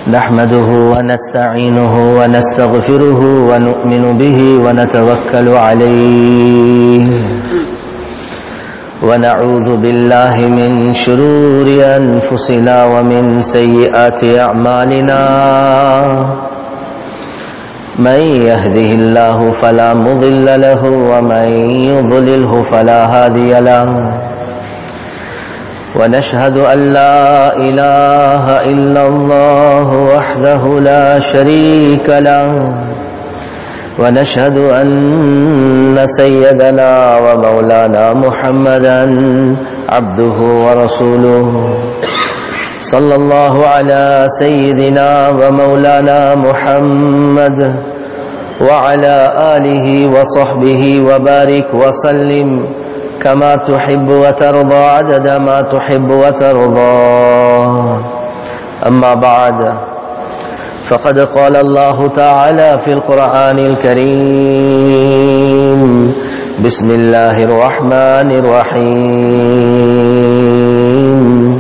نحمده ونستعينه ونستغفره ونؤمن به ونتوكل عليه ونعوذ بالله من شرور أنفسنا ومن سيئات أعمالنا من يهده الله فلا مضل له ومن يضلله فلا هادي له ونشهد أن لا إله إلا الله وحده لا شريك له ونشهد أن سيدنا ومولانا محمدا عبده ورسوله صلى الله على سيدنا ومولانا محمد وعلى آله وصحبه وبارك وسلم كما تحب وترضى عدد ما تحب وترضى أما بعد فقد قال الله تعالى في القرآن الكريم بسم الله الرحمن الرحيم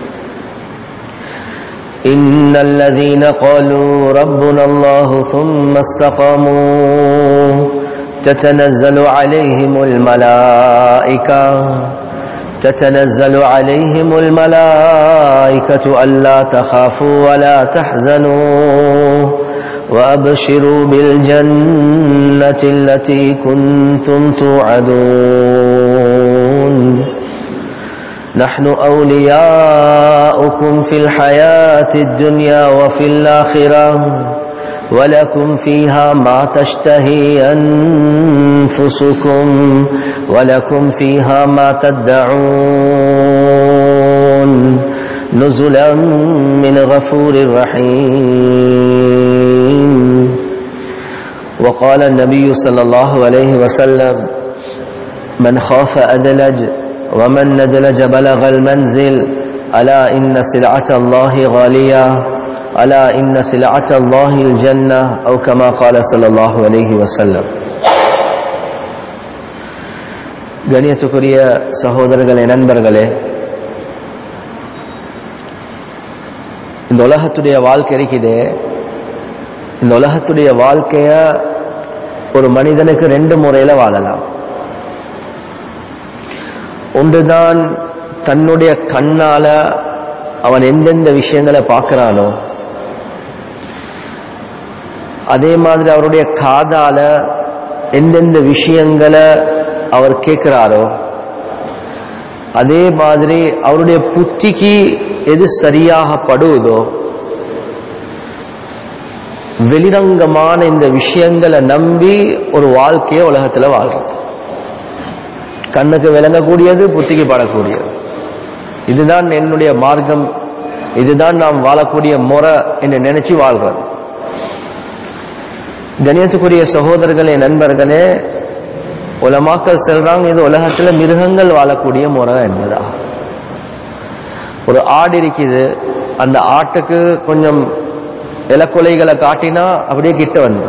إن الذين قالوا ربنا الله ثم استقاموا تتنزل عليهم الملائكة تتنزل عليهم الملائكة ألا تخافوا ولا تحزنوا وأبشروا بالجنة التي كنتم توعدون نحن أولياؤكم في الحياة الدنيا وفي الآخرة ولكم فيها ما تشتهي أنفسكم ولكم فيها ما تدعون نزلا من غفور رحيم وقال النبي صلى الله عليه وسلم من خاف أدلج ومن ندلج بلغ المنزل ألا إن سلعة الله غالية ألا إن سلعة الله الجنة أو كما قال صلى الله عليه وسلم கணியத்துக்குரிய சகோதரர்களே நண்பர்களே இந்த உலகத்துடைய வாழ்க்கை இருக்குதே இந்த உலகத்துடைய வாழ்க்கைய ஒரு மனிதனுக்கு ரெண்டு முறையில வாழலாம் ஒன்றுதான் தன்னுடைய கண்ணால அவன் எந்தெந்த விஷயங்களை பார்க்கிறானோ அதே மாதிரி அவருடைய காதால எந்தெந்த விஷயங்களை அவர் கேட்கிறாரோ அதே மாதிரி அவருடைய புத்திக்கு எது சரியாக படுவதோ வெளிரங்கமான இந்த விஷயங்களை நம்பி ஒரு வாழ்க்கையை உலகத்துல வாழ்றது கண்ணுக்கு விளங்கக்கூடியது புத்திக்கு படக்கூடியது இதுதான் என்னுடைய மார்க்கம் இதுதான் நாம் வாழக்கூடிய முறை என்று நினைச்சு வாழ்றது கணியத்துக்குரிய சகோதரர்களே நண்பர்களே உலமாக்கள் செல்றாங்க இது உலகத்துல மிருகங்கள் வாழக்கூடிய முறை என்பதா ஒரு ஆடு இருக்குது அந்த ஆட்டுக்கு கொஞ்சம் இலக்குலைகளை காட்டினா அப்படியே கிட்ட வந்து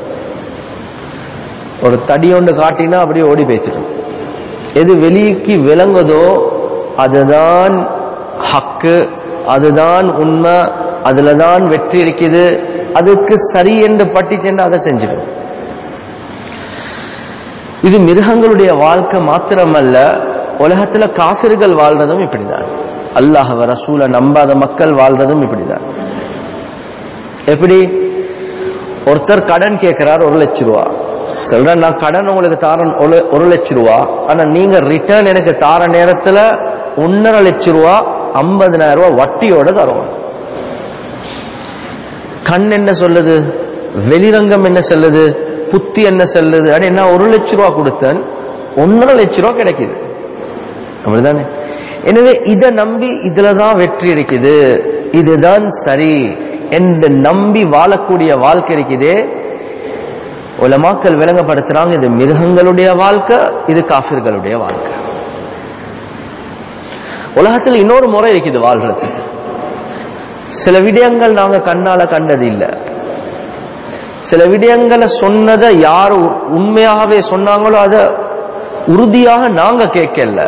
ஒரு தடி ஒன்று காட்டினா அப்படியே ஓடி பேசிட்டோம் எது வெளிக்கு விளங்குதோ அதுதான் ஹக்கு அதுதான் உண்மை அதுல தான் வெற்றி இருக்குது அதுக்கு சரி என்று பட்டி சென்று அதை செஞ்சிடும் இது மிருகங்களுடைய வாழ்க்கை மாத்திரமல்ல உலகத்துல காசிர்கள் வாழ்றதும் இப்படிதான் அல்லாஹ் ரசூல நம்பாத மக்கள் வாழ்றதும் இப்படிதான் எப்படி ஒருத்தர் கடன் கேட்கிறார் ஒரு லட்ச ரூபா சொல்றேன் நான் கடன் உங்களுக்கு தாரன் ஒரு லட்ச ரூபா ஆனா நீங்க ரிட்டர்ன் எனக்கு தார நேரத்துல ஒன்னரை லட்ச ரூபா ஐம்பதினாயிரம் ரூபாய் வட்டியோட தருவோம் கண் என்ன சொல்லுது வெளிரங்கம் என்ன சொல்லுது புத்தி என்ன சொல்லுது அடி நான் ஒரு லட்ச ரூபா கொடுத்தேன் ஒன்னரை லட்ச ரூபா கிடைக்குது அப்படிதானே எனவே இதை நம்பி இதுலதான் வெற்றி இருக்குது இதுதான் சரி என்று நம்பி வாழக்கூடிய வாழ்க்கை இருக்குதே உலமாக்கள் விளங்கப்படுத்துறாங்க இது மிருகங்களுடைய வாழ்க்கை இது காஃபிர்களுடைய வாழ்க்கை உலகத்தில் இன்னொரு முறை இருக்குது வாழ்றதுக்கு சில விடயங்கள் நாங்க கண்ணால கண்டது இல்லை சில விடயங்களை சொன்னதை யார் உண்மையாகவே சொன்னாங்களோ அதை உறுதியாக நாங்க கேட்கல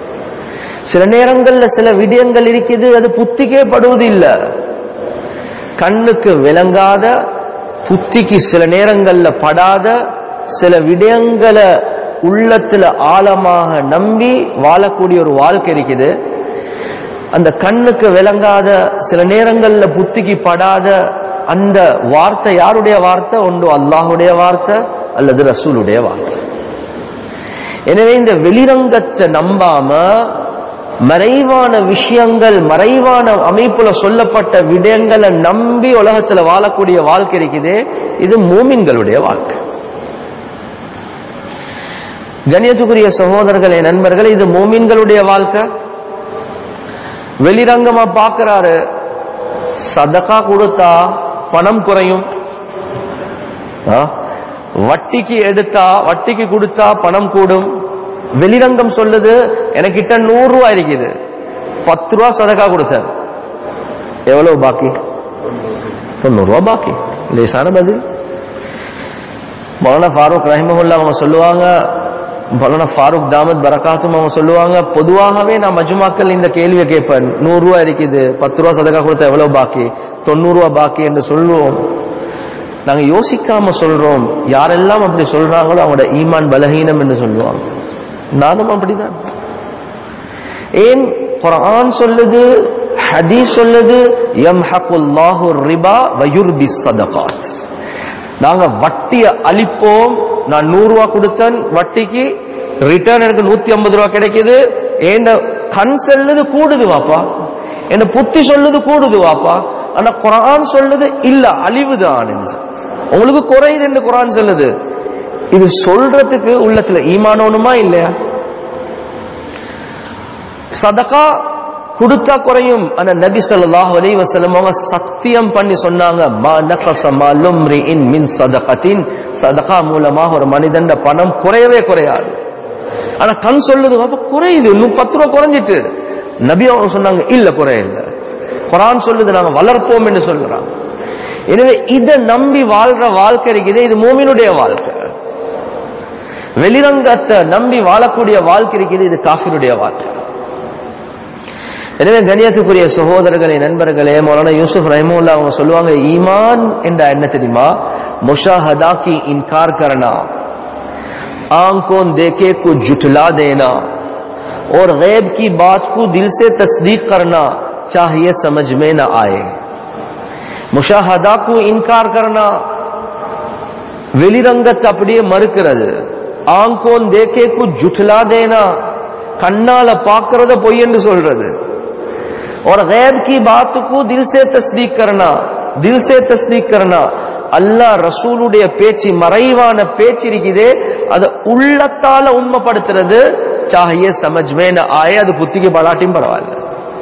சில நேரங்கள்ல சில விடயங்கள் இருக்குது அது புத்திக்கே படுவது இல்ல கண்ணுக்கு விளங்காத புத்திக்கு சில நேரங்கள்ல படாத சில விடயங்களை உள்ளத்துல ஆழமாக நம்பி வாழக்கூடிய ஒரு வாழ்க்கை இருக்குது அந்த கண்ணுக்கு விளங்காத சில நேரங்கள்ல புத்திக்கு படாத அந்த வார்த்தை யாருடைய வார்த்தை ஒன்று அல்லாஹுடைய வார்த்தை அல்லது ரசூலுடைய வார்த்தை எனவே இந்த வெளிரங்கத்தை நம்பாம மறைவான விஷயங்கள் மறைவான அமைப்புல சொல்லப்பட்ட விடயங்களை நம்பி உலகத்துல வாழக்கூடிய வாழ்க்கை இருக்குது இது மூமின்களுடைய வாழ்க்கை கண்ணியத்துக்குரிய சகோதரர்களே நண்பர்களே இது மூமின்களுடைய வாழ்க்கை வெளிரங்கமா பார்க்கிறாரு சதக்கா கொடுத்தா பணம் குறையும் ஆ? வட்டிக்கு எடுத்தா வட்டிக்கு கொடுத்தா பணம் கூடும் வெளிரங்கம் சொல்லுது எனக்கிட்ட நூறு ரூபாய் இருக்குது பத்து ரூபா சதக்கா கொடுத்தார் எவ்வளவு பாக்கி தொண்ணூறு ரூபா பாக்கி லேசான பதில் மௌலானா ஃபாரூக் ரஹிமஹுல்லா அவங்க சொல்லுவாங்க மௌலானா ஃபாரூக் தாமத் பரகாத்தும் அவங்க சொல்லுவாங்க பொதுவாகவே நான் மஜுமாக்கள் இந்த கேள்வியை கேட்பேன் நூறு ரூபா இருக்குது பத்து ரூபா சதக்கா கொடுத்தா எவ்வளவு பாக்கி தொண்ணூறு ரூபா பாக்கி என்று சொல்லுவோம் நாங்க யோசிக்காம சொல்றோம் யாரெல்லாம் அப்படி சொல்றாங்களோ அவங்களோட ஈமான் பலகீனம் என்று சொல்லுவாங்க நானும் அப்படிதான் ஏன் குர்ஆன் சொல்லுது ஹதீஸ் சொல்லுது யம்ஹகுல்லாஹு ரிபா வயுர்பி ஸதகாத் நாங்க வட்டிய அழிப்போம் நான் நூறு ரூபா கொடுத்தேன் வட்டிக்கு ரிட்டர்ன் எனக்கு நூத்தி ஐம்பது ரூபா கிடைக்குது ஏண்ட கண் சொல்லுது கூடுது வாப்பா என்ன புத்தி சொல்லுது கூடுது வாப்பா ஆனா குரான் சொல்லுது இல்ல அழிவுதான் உங்களுக்கு குறையுது என்று குரான் சொல்லுது இது சொல்றதுக்கு உள்ளத்துல ஈமானோனுமா இல்லையா சதகா கொடுத்தா குறையும் ஆனா நபி ஸல்லல்லாஹு அலைஹி வஸல்லம் அவங்க சத்தியம் பண்ணி சொன்னாங்க மா நகஸ மாலும் ரிஇன் மின் சதகத்தின் சதகா மூலமாக ஒரு மனிதன் பணம் குறையவே குறையாது ஆனா கண் சொல்லுது அப்ப குறையுது இன்னும் பத்து ரூபா குறைஞ்சிட்டு நபி அவங்க சொன்னாங்க இல்ல குறையல குரான் சொல்லுது நாங்க வளர்ப்போம் என்று சொல்றாங்க எனவே இதை நம்பி வாழ்ற வாழ்க்கை இருக்குது இது மூமினுடைய வாழ்க்கை வெளிரங்கத்தை நம்பி வாழக்கூடிய வாழ்க்கை இருக்குது இது காஃபிருடைய வாழ்க்கை எனவே கண்ணியத்துக்குரிய சகோதரர்களே நண்பர்களே மௌலானா யூசுப் ரஹமுல்லா அவங்க சொல்லுவாங்க ஈமான் என்ற என்ன தெரியுமா मुशाहदा की इनकार करना आंखों देखे को जुटला देना और गैब की बात को दिल से तस्दीक करना चाहिए समझ में न आए முஷாஹதா கு இன்கார் கர்னா வெளிரங்கத்தை அப்படியே மறுக்கிறது ஆங்கோன் தேக்கே கு ஜுட்லா தேனா கண்ணால பாக்குறத பொய் என்று சொல்றது और गैब की बात को दिल से तस्दीक करना दिल से तस्दीक करना அல்லாஹ் ரசூலுடைய பேச்சு மறைவான பேச்சு இருக்குதே அதை உள்ளத்தால உண்மைப்படுத்துறது சாகிய சமஜ்மேன ஆய அது புத்திக்கு பலாட்டியும் பரவாயில்ல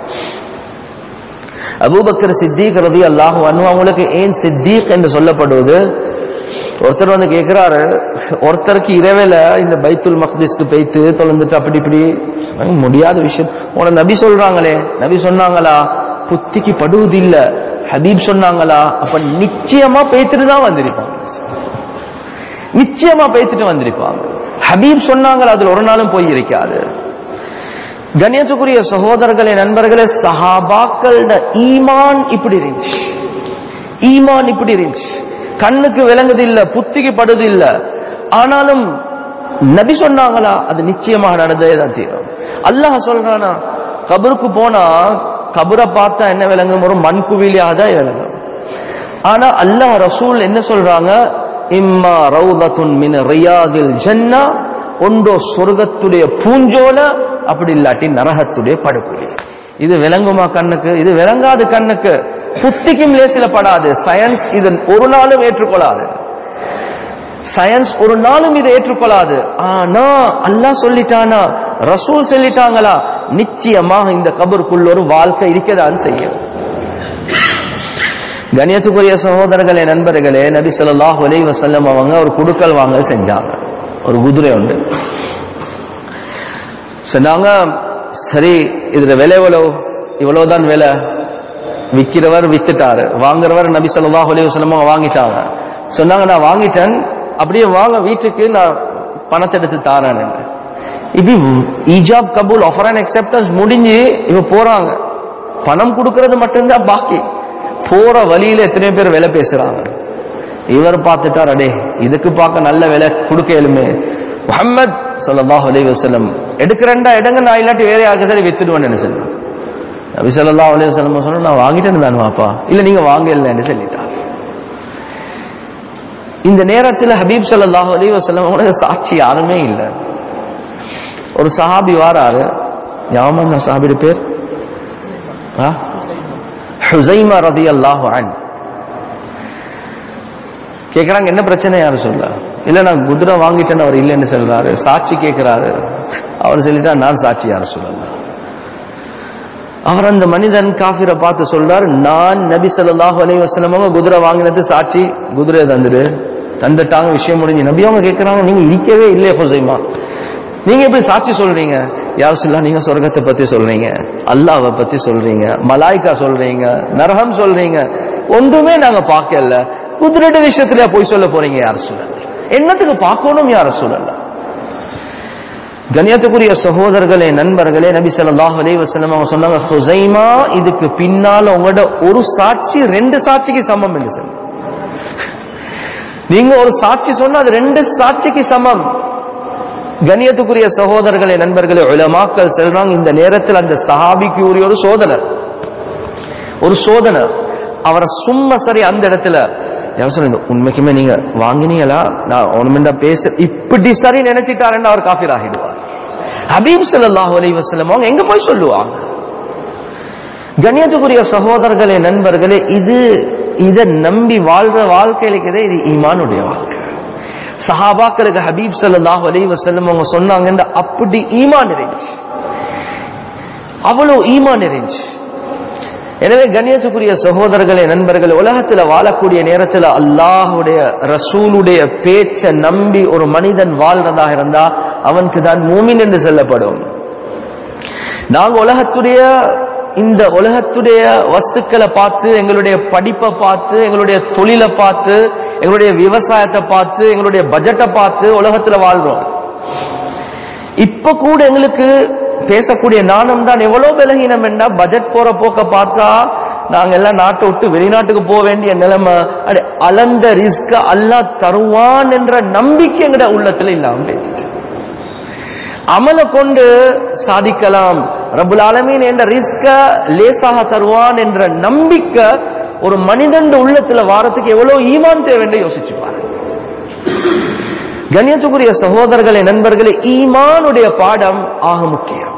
அபூபக்கர் சித்திக் ரதி அல்லாஹ் அவங்களுக்கு ஏன் சித்திக் என்று சொல்லப்படுவது ஒருத்தர் வந்து கேட்கிறாரு ஒருத்தருக்கு இரவேல இந்த பைத்துல் மக்திஸ்க்கு பெய்த்து தொலைந்துட்டு அப்படி இப்படி முடியாத விஷயம் உன நபி சொல்றாங்களே நபி சொன்னாங்களா புத்திக்கு படுவதில்ல ஹபீப் சொன்னாங்களா அப்ப நிச்சயமா பேத்துட்டு தான் வந்திருப்பாங்க நிச்சயமா பேத்துட்டு வந்திருப்பாங்க ஹபீப் சொன்னாங்களா அதுல ஒரு நாளும் போய் இருக்காது கண்ணியத்துக்குரிய சகோதரர்களே நண்பர்களே சஹாபாக்களோட ஈமான் இப்படி இருந்துச்சு ஈமான் இப்படி இருந்துச்சு கண்ணுக்கு விளங்குது இல்ல புத்திக்கு படுது இல்ல ஆனாலும் நபி சொன்னாங்களா அது நிச்சயமாக நடந்ததே தான் தீரும் அல்லாஹ் சொல்றானா கபருக்கு போனா கபரை பார்த்தா என்ன விளங்கும் ஒரு மண் குவிலியாக தான் விளங்கும் ஆனா அல்லாஹ் ரசூல் என்ன சொல்றாங்க இம்மா ரவுதத்துன் மின் ரியாதில் ஜன்னா ஒன்றோ சொர்க்கத்துடைய பூஞ்சோல அப்படி இல்லாட்டி நரகத்துடைய படுகுழி இது விளங்குமா கண்ணுக்கு இது விளங்காது கண்ணுக்கு புத்திக்கும் லேசில படாது சயின்ஸ் இது ஒரு நாளும் ஏற்றுக்கொள்ளாது சயின்ஸ் ஒரு நாளும் இதை ஏற்றுக்கொள்ளாது ஆனா அல்லாஹ் சொல்லிட்டானா ரசூல் சொல்லிட்டாங்களா நிச்சயமாக இந்த கபருக்குள்ள ஒரு வாழ்க்கை இருக்கதான் செய்யும் கணியத்துக்குரிய சகோதரர்களே நண்பர்களே நபி ஸல்லல்லாஹு அலைஹி வஸல்லம் அவங்க ஒரு குடுக்கல் வாங்க செஞ்சாங்க ஒரு குதிரை உண்டு சொன்னாங்க சரி இதுல விலை எவ்வளவு இவ்வளவுதான் விலை விற்கிறவர் வித்துட்டாரு வாங்குறவர் நபி ஸல்லல்லாஹு அலைஹி வஸல்லம் அவங்க வாங்கிட்டாங்க சொன்னாங்க நான் வாங்கிட்டேன் அப்படியே வாங்க வீட்டுக்கு நான் பணத்தை எடுத்து தாரேன் இப்படி ஈஜாப் கபூல் ஆஃபர் அண்ட் அக்செப்டன்ஸ் முடிஞ்சு இவ போறாங்க பணம் கொடுக்கறது மட்டும்தான் பாக்கி போற வழியில எத்தனை பேர் விலை பேசுறாங்க இவர் பார்த்துட்டார் அடே இதுக்கு பார்க்க நல்ல விலை கொடுக்க இயலுமே முஹம்மத் ஸல்லல்லாஹு அலைஹி வஸல்லம் எடுக்கிறேன்டா இடங்க நான் இல்லாட்டி வேற யாருக்கு சரி வித்துடுவேன்னு சொல்லுவேன் நபி ஸல்லல்லாஹு அலைஹி வஸல்லம் சொன்னா நான் வாங்கிட்டேன்னு தான் வாப்பா இல்ல நீங்க வாங்க இல்லைன்னு சொல்லிட்டார் இந்த நேரத்துல ஹபீப் ஸல்லல்லாஹு அலைஹி வஸல்லம் அவங்களுக்கு சாட்சி யாருமே இல்லை ஒரு சஹாபி வாராரு ஞாபகம் அந்த சஹாபியோட பேர் ஆ? ஹுசைமா ரதியல்லாஹு அன் கேக்குறாங்க என்ன பிரச்சனை யாரு சொல்ல இல்ல நான் குதிரை வாங்கிட்டேன்னு அவர் இல்லைன்னு சொல்றாரு சாட்சி கேட்கிறாரு அவர் சொல்லிட்டா நான் சாட்சி யாரு சொல்லல அவர் அந்த மனிதன் காஃபிரை பார்த்து சொல்றாரு நான் நபி ஸல்லல்லாஹு அலைஹி வஸல்லம் அவங்க குதிரை வாங்கினது சாட்சி குதிரையை தந்துடு தந்துட்டாங்க விஷயம் முடிஞ்சு நபி அவங்க கேட்கறாங்க நீங்க இருக்கவே இல்லையே ஹுசைமா நீங்க எப்படி சாட்சி சொல்றீங்க யார் சொல்லா நீங்க சொர்க்கத்தை பத்தி சொல்றீங்க அல்லாஹ்வை பத்தி சொல்றீங்க மலாய்க்கா சொல்றீங்க நரகம் சொல்றீங்க ஒன்றுமே நாங்க பார்க்கல குதிரைட விஷயத்துல போய் சொல்ல போறீங்க யார் சொல்லல என்னத்துக்கு பார்க்கணும் யார சொல்லல கண்ணியத்துக்குரிய சகோதரர்களே நண்பர்களே நபி ஸல்லல்லாஹு அலைஹி வஸல்லம் அவங்க சொன்னாங்க ஹுசைமா இதுக்கு பின்னால உங்களோட ஒரு சாட்சி ரெண்டு சாட்சிக்கு சமம் என்று சொல்லு நீங்க ஒரு சாட்சி சொன்னா அது ரெண்டு சாட்சிக்கு சமம் கண்ணியத்துக்குரிய சகோதரர்களே நண்பர்களே உலமாக்கள் செல்றாங்க இந்த நேரத்தில் அந்த சஹாபிக்கு உரிய ஒரு சோதனை ஒரு சோதனை அவரை சும்மா சரி அந்த இடத்துல யார் சொல்லுங்க உண்மைக்குமே நீங்க வாங்கினீங்களா நான் ஒண்ணுமெண்டா பேச இப்படி சரி நினைச்சிட்டாருன்னு அவர் காஃபிர் ஆகிடுவார் ஹபீப் ஸல்லல்லாஹு அலைஹி வஸல்லம் அவங்க எங்க போய் சொல்லுவாங்க கண்ணியத்துக்குரிய சகோதரர்களே நண்பர்களே இது இதை நம்பி வாழ்ற வாழ்க்கை இருக்கிறதே இது ஈமானுடைய வாழ்க்கை சஹாபாக்களுக்கு ஹபீப் ஸல்லல்லாஹு அலைஹி வஸல்லம் அவங்க சொன்னாங்க அப்படி ஈமான் இருந்துச்சு அவ்வளவு ஈமான் இருந்துச்சு எனவே கண்ணியத்துக்குரிய சகோதரர்களே நண்பர்களே உலகத்துல வாழக்கூடிய நேரத்துல அல்லாஹுடைய ரசூலுடைய பேச்ச நம்பி ஒரு மனிதன் வாழ்றதாக இருந்தா அவனுக்கு தான் மூமின் என்று சொல்லப்படும் நாங்க உலகத்துடைய இந்த உலகத்துடைய வஸ்துக்களை பார்த்து எங்களுடைய படிப்பை பார்த்து எங்களுடைய தொழிலை பார்த்து எங்களுடைய விவசாயத்தை பார்த்து எங்களுடைய பட்ஜெட்டை பார்த்து உலகத்துல வாழ்றோம் இப்ப கூட எங்களுக்கு பேசக்கூடிய நாணம் தான் எவ்வளவு பலகீனம் என்ன பட்ஜெட் போற போக்க பார்த்தா நாங்க எல்லாம் நாட்டை விட்டு வெளிநாட்டுக்கு போக வேண்டிய நிலைமை அடே அளந்த ரிஸ்க அல்லாஹ் தருவான் என்ற நம்பிக்கை எங்கட உள்ளத்துல இல்லாம போயிட்டு அமலை கொண்டு சாதிக்கலாம் ரபுல் ஆலமீன் என்ற ரிஸ்க லேசாக தருவான் என்ற நம்பிக்கை ஒரு மனிதன் உள்ளத்துல வாரத்துக்கு எவ்வளவு ஈமான் தேவைன்னு யோசிச்சு பாருங்க கண்ணியத்துக்குரிய சகோதரர்களே நண்பர்களே ஈமானுடைய பாடம் ஆக முக்கியம்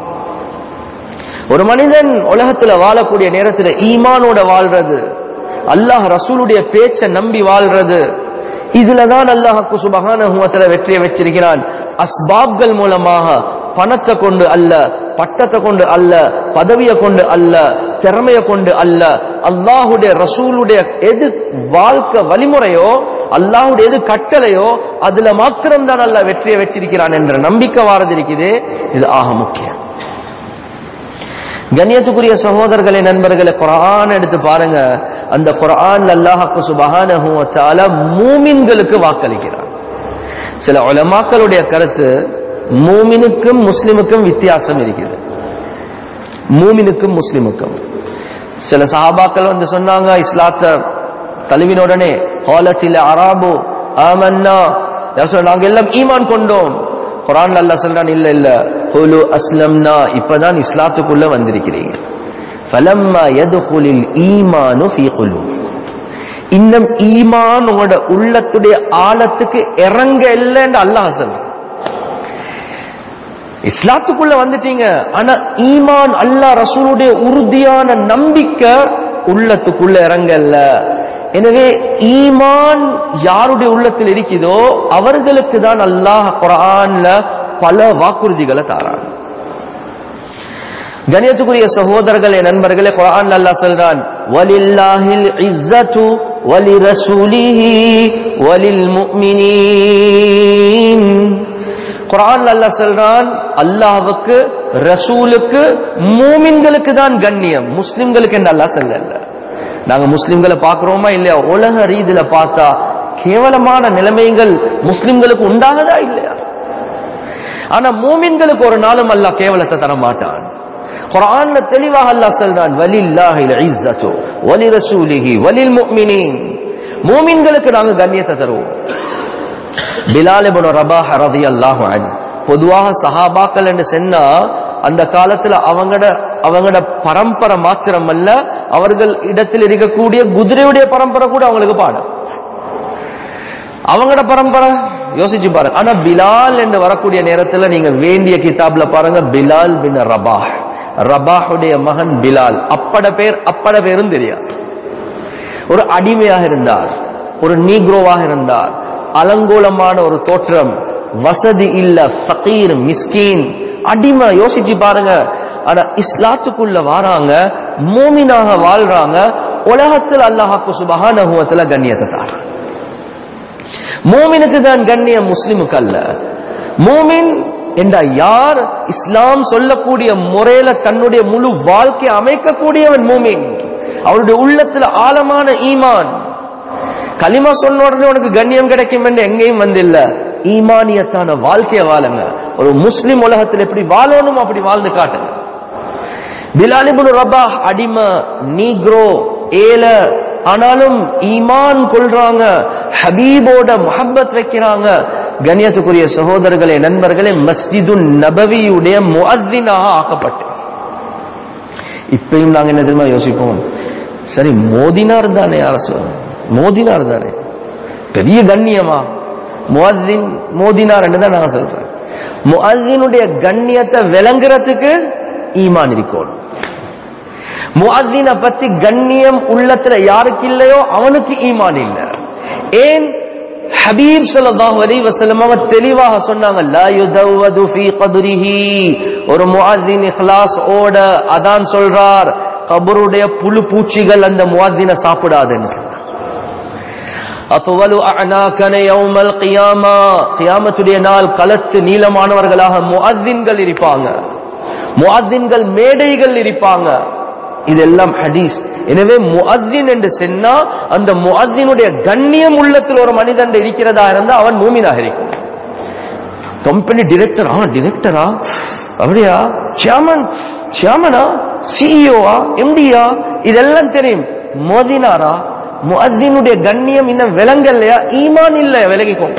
ஒரு மனிதன் உலகத்துல வாழக்கூடிய நேரத்துல ஈமானோட வாழ்றது அல்லாஹ் ரசூலுடைய பேச்சை நம்பி வாழ்றது இதுலதான் அல்லாஹ்க்கு சுபஹானஹுவத்துல வெற்றியை வச்சிருக்கிறான் அஸ்பாப்கள் மூலமாக பணத்தை கொண்டு அல்ல பட்டத்தை கொண்டு அல்ல பதவியை கொண்டு அல்ல திறமையை கொண்டு அல்ல அல்லாஹுடைய ரசூலுடைய எது வாழ்க்கை வழிமுறையோ அல்லாஹுடைய எது கட்டளையோ அதுல மாத்திரம் தான் அல்ல வெற்றியை வச்சிருக்கிறான் என்ற நம்பிக்கை வாரது இருக்குது இது ஆக முக்கியம் கண்ணியத்துக்குரிய சகோதரர்களே நண்பர்களே குரான் எடுத்து பாருங்க அந்த குரான் அல்லாஹாக்கு சுபஹானஹு வ தஆலா மூமின்களுக்கு வாக்களிக்கிறான் சில உலமாக்களுடைய கருத்து மூமினுக்கும் முஸ்லிமுக்கும் வித்தியாசம் இருக்குது மூமினுக்கும் முஸ்லிமுக்கும் சில சஹாபாக்கள் வந்து சொன்னாங்க இஸ்லாத்தை தழுவின உடனே ஹாலத்தில் அராபு ஆமன்னா நாங்க எல்லாம் ஈமான் கொண்டோம் குரான் அல்லா சொல்றான் இல்ல இல்ல ஹுலு அஸ்லம்னா இப்பதான் இஸ்லாத்துக்குள்ள வந்திருக்கிறீங்க ஃபலம்மா யதுகுலில் ஈமானு ஃபீ குலூபிக்கும் இன்னும் ஈமான் உங்களோட உள்ளத்துடைய ஆழத்துக்கு இறங்க இல்லைன்னு அல்லாஹ் சொல்றான் இஸ்லாத்துக்குள்ள வந்துட்டீங்க ஆனா ஈமான் அல்லாஹ் ரசூலுடைய உறுதியான நம்பிக்கை உள்ளத்துக்குள்ள இறங்கல்ல எனவே ஈமான் யாருடைய உள்ளத்தில் இருக்குதோ அவர்களுக்கு தான் அல்லாஹ் குரான்ல பல வாக்குறுதிகளை தாரான் கணியத்துக்குரிய சகோதரர்களே நண்பர்களே குரான் அல்லாஹ் சொல்றான் வலில்லாஹில் இஸ்ஸத்து வலி ரசூலிஹி வலில் முஃமினீன் குரான் அல்லாஹ் சொல்றான் அல்லாஹ்வுக்கு ரசூலுக்கு மூமின்களுக்கு தான் கண்ணியம் முஸ்லிம்களுக்கு என்று அல்லாஹ் சொல்லல நாங்க முஸ்லிம்களை பார்க்கிறோமா இல்லையா உலக ரீதியில பார்த்தா கேவலமான நிலைமைகள் முஸ்லிம்களுக்கு உண்டாகதா இல்லையா ஆனா மூமின்களுக்கு ஒரு நாளும் அல்லாஹ் கேவலத்தை தர மாட்டான் குர்ஆன்ல தெளிவாக அல்லாஹ் சொல்றான் வலில்லாஹில் இஸ்ஸத்து வலி ரசூலிஹி வலில் முஃமினீன் மூமின்களுக்கு நாங்க கண்ணியத்தை தருவோம் பிலால் இப்னு ரபாஹ் ரலியல்லாஹு அன்ஹு பொதுவாக சஹாபாக்கள் என்று சொன்னா அந்த காலத்துல அவங்கட அவங்கட பரம்பரை மாத்திரம் அல்ல அவர்கள் இடத்தில் இருக்கக்கூடிய குதிரையுடைய பரம்பரை கூட அவங்களுக்கு பாடம் அவங்கட பரம்பரை யோசிச்சு பாருங்க ஆனா பிலால் என்று வரக்கூடிய நேரத்துல நீங்க வேண்டிய கிதாப்ல பாருங்க பிலால் பின் ரபாஹ் ரபாஹுடைய மகன் பிலால் அப்பட பேர் அப்பட பேரும் தெரியாது ஒரு அடிமையாக இருந்தார் ஒரு நீக்ரோவாக இருந்தார் அலங்கோலமான ஒரு தோற்றம் வசதி இல்ல ஃபகீர் மிஸ்கீன் அடிமை யோசிச்சு பாருங்க ஆனா இஸ்லாத்துக்குள்ள வாராங்க மூமினாக வாழ்றாங்க உலகத்தில் அல்லாஹாக்கு சுபஹானஹுவத்துல கண்ணியத்தை தார் மூமினுக்கு தான் கண்ணியம் முஸ்லிமுக்கு அல்ல மூமின் என்ற யார் இஸ்லாம் சொல்லக்கூடிய முறையில தன்னுடைய முழு வாழ்க்கையை அமைக்கக்கூடியவன் மூமின் அவருடைய உள்ளத்துல ஆழமான ஈமான் களிமா சொன்ன உடனே உனக்கு கண்ணியம் கிடைக்கும் என்று எங்கேயும் வந்தில்ல ஈமானியத்தான வாழ்க்கைய வாழுங்க ஒரு முஸ்லிம் உலகத்தில் எப்படி வாழணும் அப்படி வாழ்ந்து காட்டுங்க பிலாலிபுன் ரபாஹ் அடிமை நீக்ரோ ஏல ஆனாலும் ஈமான் கொள்றாங்க ஹபீபோட முஹப்பத் வைக்கிறாங்க கண்ணியத்துக்குரிய சகோதரர்களே நண்பர்களே மஸ்ஜிது நபவியுடைய முஅத்தினாக ஆக்கப்பட்டு இப்பயும் நாங்க என்ன தெரியுமா யோசிப்போம் சரி மோதினார் தானே அரசு மோதினார் தானே பெரிய கண்ணியமா முஅத்தின் மோதினார் தான் நாங்க சொல்றோம் முஅத்தினுடைய கண்ணியத்தை விளங்குறதுக்கு ஈமான் இருக்கணும் முஅத்தின பத்தி கண்ணியம் உள்ளத்துல யாருக்கு இல்லையோ அவனுக்கு ஈமான் இல்ல ஏன் ஹபீப் ஸல்லல்லாஹு அலைஹி வஸல்லம் அவர் தெளிவாக சொன்னாங்க லா யுதவது ஃபீ கப்ரிஹி ஒரு முஅத்தின் இக்லாஸ் ஓட அதான் சொல்றார் கபருடைய புழு பூச்சிகள் அந்த முஅத்தின சாப்பிடாதுன்னு சொன்னார் அத்வலு அஅனாகன யௌமல் கியாமா கியாமத்துடைய நாள் கலத்து நீளமானவர்களாக முஅத்தின்கள் இருப்பாங்க முஅத்தின்கள் மேடைகள் இருப்பாங்க இதெல்லாம் ஹதீஸ் எனவே முஅத்தின் என்று சொன்னா அந்த முஅத்தினுடைய கண்ணியம் உள்ளத்தில் ஒரு மனிதன் இருக்கிறதா இருந்தா அவன் மூமினாக இருக்கும் கம்பெனி டிரெக்டரா டிரெக்டரா அப்படியா சியாமன் சியாமனா சிஇஓவா எம்டியா இதெல்லாம் தெரியும் மோதினாரா முஅத்தினுடைய கண்ணியம் இன்னும் விளங்கலையா ஈமான் இல்ல விலகிக்கும்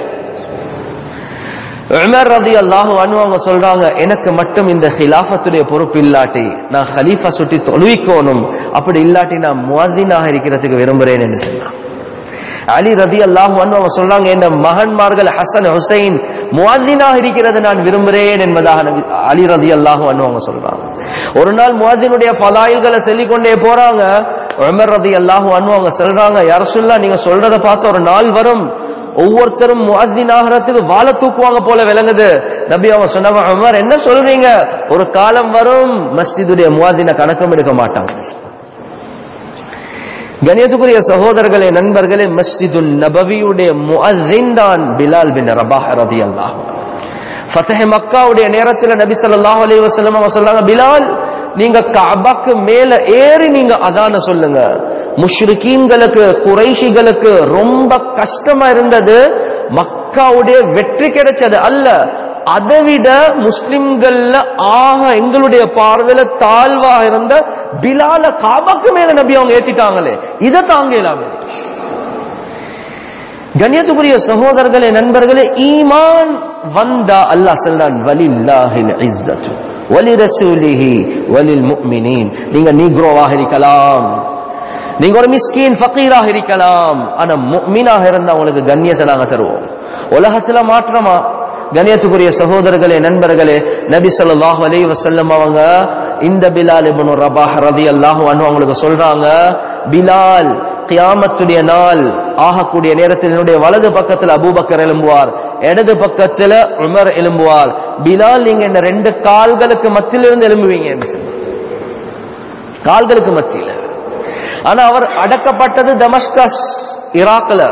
உமர் ரதி அல்லாஹு அவங்க சொல்றாங்க எனக்கு மட்டும் இந்த ஹிலாஃபத்துடைய பொறுப்பு இல்லாட்டி நான் ஹலீஃபா சுட்டி தொழுவிக்கோணும் அப்படி இல்லாட்டி நான் முஅத்தினாக இருக்கிறதுக்கு விரும்புறேன் என்று சொன்னான் அலி ரதி அல்லாஹு அவங்க சொல்றாங்க என் மகன்மார்கள் ஹசன் ஹுசைன் முஅத்தினாக இருக்கிறது நான் விரும்புகிறேன் என்பதாக நபி- அலி ரதி அல்லாஹு அவங்க சொல்றாங்க ஒரு நாள் முஅத்தினுடைய பலாயில்களை சொல்லிக்கொண்டே போறாங்க உமர் ரதி அல்லாஹு அவங்க சொல்றாங்க யார சொல்லா நீங்க சொல்றத பார்த்து ஒரு நாள் வரும் ஒவ்வொருத்தரும் முஅத்தின் ஆகிறதுக்கு வாழை தூக்குவாங்க போல விளங்குது நபி அவங்க சொன்னாங்க உமர் என்ன சொல்றீங்க ஒரு காலம் வரும் மஸ்ஜிதுடைய முஅத்தின கணக்கம் எடுக்க மாட்டாங்க கணியத்துக்குரிய சகோதரர்களே நண்பர்களே மஸ்ஜிது நபவியுடைய முஅஸ்ஸின் தான் பிலால் பின் ரபாஹ் ரலியல்லாஹு அன்ஹு ஃபத்ஹ் மக்காவுடைய நேரத்தில் நபி ஸல்லல்லாஹு அலைஹி வஸல்லம் அவங்க சொன்னாங்க பிலால் நீங்க கஅபாக்கு மேல ஏறி நீங்க அதான சொல்லுங்க முஷ்ரிக்கீன்களுக்கு குறைஷிகளுக்கு ரொம்ப கஷ்டமா இருந்தது மக்காவுடைய வெற்றி கிடைச்சது அல்ல அதை விட முஸ்லிம்கள்ல ஆக எங்களுடைய பார்வையில தாழ்வா இருந்த பிலால காபாக்கு மேல நபி அவங்க ஏத்திட்டாங்களே இதை தாங்க இல்லாம கண்ணியத்துக்குரிய சகோதரர்களே நண்பர்களே ஈமான் வந்தா அல்லாஹ் சொல்றான் வலில்லாஹில் இஸ்ஸத்து வலி ரசூலிஹி வலில் முஃமினீன் நீங்க நீக்ரோவாக இருக்கலாம் நீங்க ஒரு மிஸ்கீன் ஃபக்கீராக இருக்கலாம் ஆனா முஃமினாக இருந்தா உங்களுக்கு கண்ணியத்தை நாங்க தருவோம் உலகத்துல மாற்றமா கண்ணியத்துக்குரிய சகோதரர்களே நண்பர்களே நபி ஸல்லல்லாஹு அலைஹி வஸல்லம் அவங்க இந்த பிலால் இப்னு ரபாஹ் ரலியல்லாஹு அன்ஹு அவங்களுக்கு சொல்றாங்க பிலால் கியாமத்துடைய நாள் ஆகக்கூடிய நேரத்தில் என்னுடைய வலது பக்கத்தில் அபூபக்கர் எழும்புவார் இடது பக்கத்துல உமர் எழும்புவார் பிலால் நீங்க இந்த ரெண்டு கால்களுக்கு மத்தியிலிருந்து எழும்புவீங்க என்று சொன்னார். கால்களுக்கு மத்தியில ஆனா அவர் அடக்கப்பட்டது தமஸ்கஸ் ஈராக்ல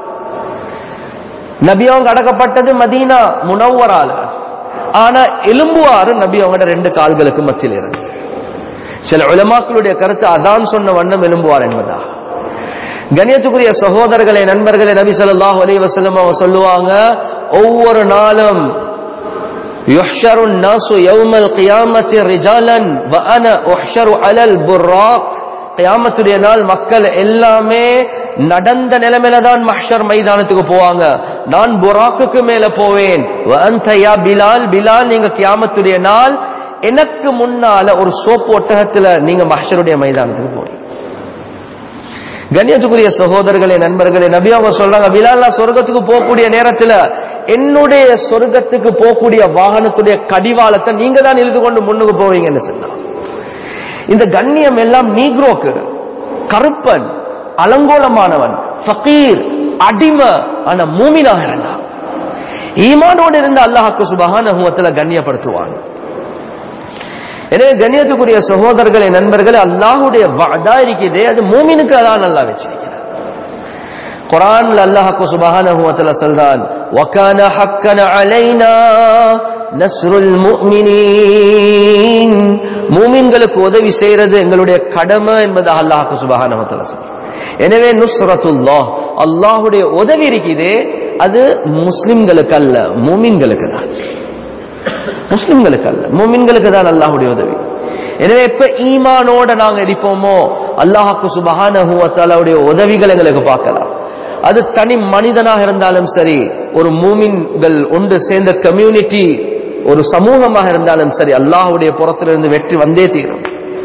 நபி அவங்க அடக்கப்பட்டது மதீனா முனவரால ஆனா எலும்புவாரு நபி அவங்களோட ரெண்டு கால்களுக்கு மத்தியில் இருந்து சில உலமாக்களுடைய கருத்து அதான் சொன்ன வண்ணம் எலும்புவார் என்பதா கண்ணியத்துக்குரிய சகோதரர்களே நண்பர்களே நபி ஸல்லல்லாஹு அலைஹி வஸல்லம் அவங்க சொல்லுவாங்க ஒவ்வொரு நாளும் يحشر الناس يوم القيامة رجالا وأنا أحشر على البراق கியாமத்துடைய நாள் மக்கள் எல்லாமே நடந்த நிலைமையில தான் மஹ்ஷர் மைதானத்துக்கு போவாங்க நான் புராக்குக்கு மேல போவேன் வஅன்த யா பிலால் பிலால் நீங்க கியாமத்துடைய நாள் எனக்கு முன்னால ஒரு சோப்பு ஒட்டகத்துல நீங்க மஹ்ஷருடைய மைதானத்துக்கு போவீங்க கண்ணியத்துக்குரிய சகோதரர்களே நண்பர்களே நபி அவங்க சொல்றாங்க பிலால் சொர்க்கத்துக்கு போகக்கூடிய நேரத்துல என்னுடைய சொர்க்கத்துக்கு போகக்கூடிய வாகனத்துடைய கடிவாளத்தை நீங்க தான் இழுத்து கொண்டு முன்னுக்கு போவீங்கன்னு சொன்னாங்க இந்த கண்ணியம் எல்லாம் நீக்ரோக்கு கருப்பன் அலங்கோலமானவன் ஃபகீர் அடிமை ஆனா மூமினாக இருந்தான் ஈமானோடு இருந்த அல்லாஹாக்கு சுபகான கண்ணியப்படுத்துவான் எனவே கண்ணியத்துக்குரிய சகோதரர்களே நண்பர்களே அல்லாஹுடைய வாதா இருக்குதே அது மூமினுக்கு அதான் நல்லா வச்சிருக்கிறார் குரான்ல அல்லாஹாக்கு சுபகான சொல்றான் وَكَانَ حَقًّا عَلَيْنَا نَصْرُ الْمُؤْمِنِينَ மூமின்களுக்கு உதவி செய்யறது எங்களுடைய கடமை என்பது அல்லாஹ்க்கு சுபஹானஹு வ தஆலா எனவே நுஸ்ரத்துல்லாஹ் அல்லாஹ்வுடைய உதவி இருக்குதே அது முஸ்லிம்களுக்கு அல்ல மூமின்களுக்கு தான் முஸ்லிம்களுக்கு அல்ல மூமின்களுக்கு தான் அல்லாஹ்வுடைய உதவி எனவே எப்ப ஈமானோட நாங்க இருப்போமோ அல்லாஹ்க்கு சுபஹானஹு வ தஆலாவுடைய உதவிகள் எங்களுக்கு பார்க்கலாம் அது தனி மனிதனாக இருந்தாலும் சரி ஒரு மூமின்கள் ஒன்று சேர்ந்த கம்யூனிட்டி ஒரு சமூகமாக இருந்தாலும் சரி அல்லாஹுடைய புறத்திலிருந்து வெற்றி வந்தே தீரும்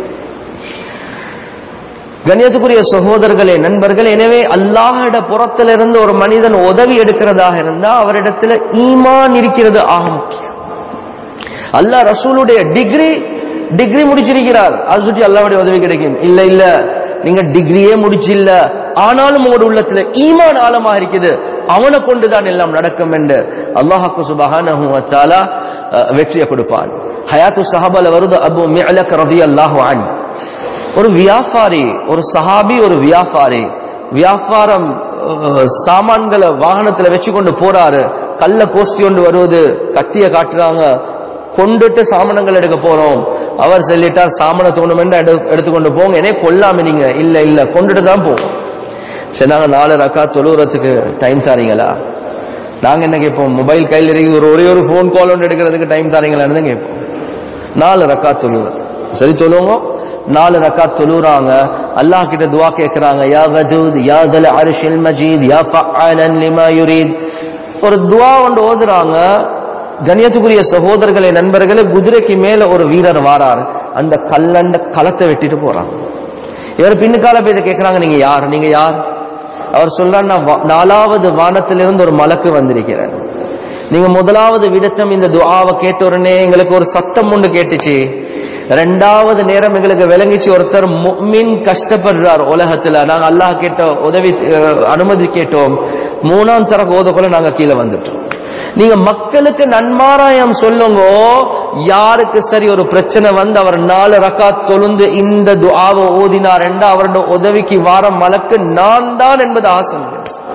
கண்ணியத்துக்குரிய சகோதரர்களே நண்பர்கள் எனவே அல்லாஹிட புறத்திலிருந்து ஒரு மனிதன் உதவி எடுக்கிறதாக இருந்தா அவரிடத்துல ஈமான் இருக்கிறது ஆக முக்கியம் அல்லாஹ் ரசூலுடைய டிகிரி டிகிரி முடிச்சிருக்கிறார் அது சுற்றி அல்லாவுடைய உதவி கிடைக்கும் இல்ல இல்ல நீங்க டிகிரியே முடிச்சில்ல ஆனாலும் உங்களோட உள்ளத்துல ஈமான் ஆழமா இருக்குது அவனை கொண்டுதான் எல்லாம் நடக்கும் என்று அல்லாஹாக்கு சுபஹானஹு வ தஆலா வெற்றியை கொடுப்பான் ஹயாத்து சஹாபால வருது அபு மிஅலக் ரலியல்லாஹு அன் ஒரு வியாபாரி ஒரு சஹாபி ஒரு வியாபாரி வியாபாரம் அஹ், சாமான்களை வாகனத்துல வச்சு கொண்டு போறாரு கல்ல கோஷ்டி கொண்டு வருவது கத்திய காட்டுறாங்க கொண்டுட்டு சாமனங்கள் எடுக்க போறோம் அவர் சொல்லிட்டார் சாமனை தோணுமென்று எடு எடுத்துக்கொண்டு போங்க என்னே கொல்லாம நீங்க இல்ல இல்ல கொண்டுட்டு தான் போவோம் சரி நாங்க நாலு ரக்கா தொழுவுறதுக்கு டைம் தாரீங்களா நாங்க என்ன கேட்போம் மொபைல் கையில் இருக்குது ஒரு ஒரே ஒரு ஃபோன் கால் ஒன்று எடுக்கிறதுக்கு டைம் தாரீங்களான்னு தான் கேட்போம் நாலு ரக்கா தொழுவது சரி தொழுவோங்க நாலு ரக்கா தொழுறாங்க அல்லாஹ் கிட்ட துவா கேட்கறாங்க யா வஜூத் யா தல் அரிஷில் மஜீத் யா ஃபஅலன் லிமா யுரீத் ஒரு துவா ஒன்று ஓதுறாங்க கண்ணியத்துக்குரிய சகோதரர்களே நண்பர்களே குதிரைக்கு மேல ஒரு வீரர் வாரார் அந்த கல்லண்ட களத்தை வெட்டிட்டு போறாங்க இவர் பின்னுக்கால போய் கேட்கறாங்க நீங்க யார் நீங்க யார் அவர் சொல்றார் நான் வா- நாலாவது வானத்திலிருந்து ஒரு மலக்கு வந்திருக்கிறேன் நீங்க முதலாவது விடத்தம் இந்த துஆவை கேட்ட உடனே எங்களுக்கு ஒரு சத்தம் ஒன்று கேட்டுச்சு ரெண்டாவது நேரம் எங்களுக்கு விளங்கிச்சு ஒருத்தர் முஃமின் கஷ்டப்படுறார் உலகத்துல நாங்க அல்லாஹ் கேட்ட உதவி அஹ், அனுமதி கேட்டோம் மூணாம் தர ஓதக்குள்ள நாங்க கீழே வந்துட்டோம் நீங்க மக்களுக்கு நன்மாராயம் சொல்லுங்க யாருக்கு சரி ஒரு பிரச்சனை வந்து அவர் நாலு ரக்காத் தொழுந்து இந்த துஆவை ஓதினார் என்றா அவருடைய உதவிக்கு வார மலக்கு நான் தான் என்பது ஆசை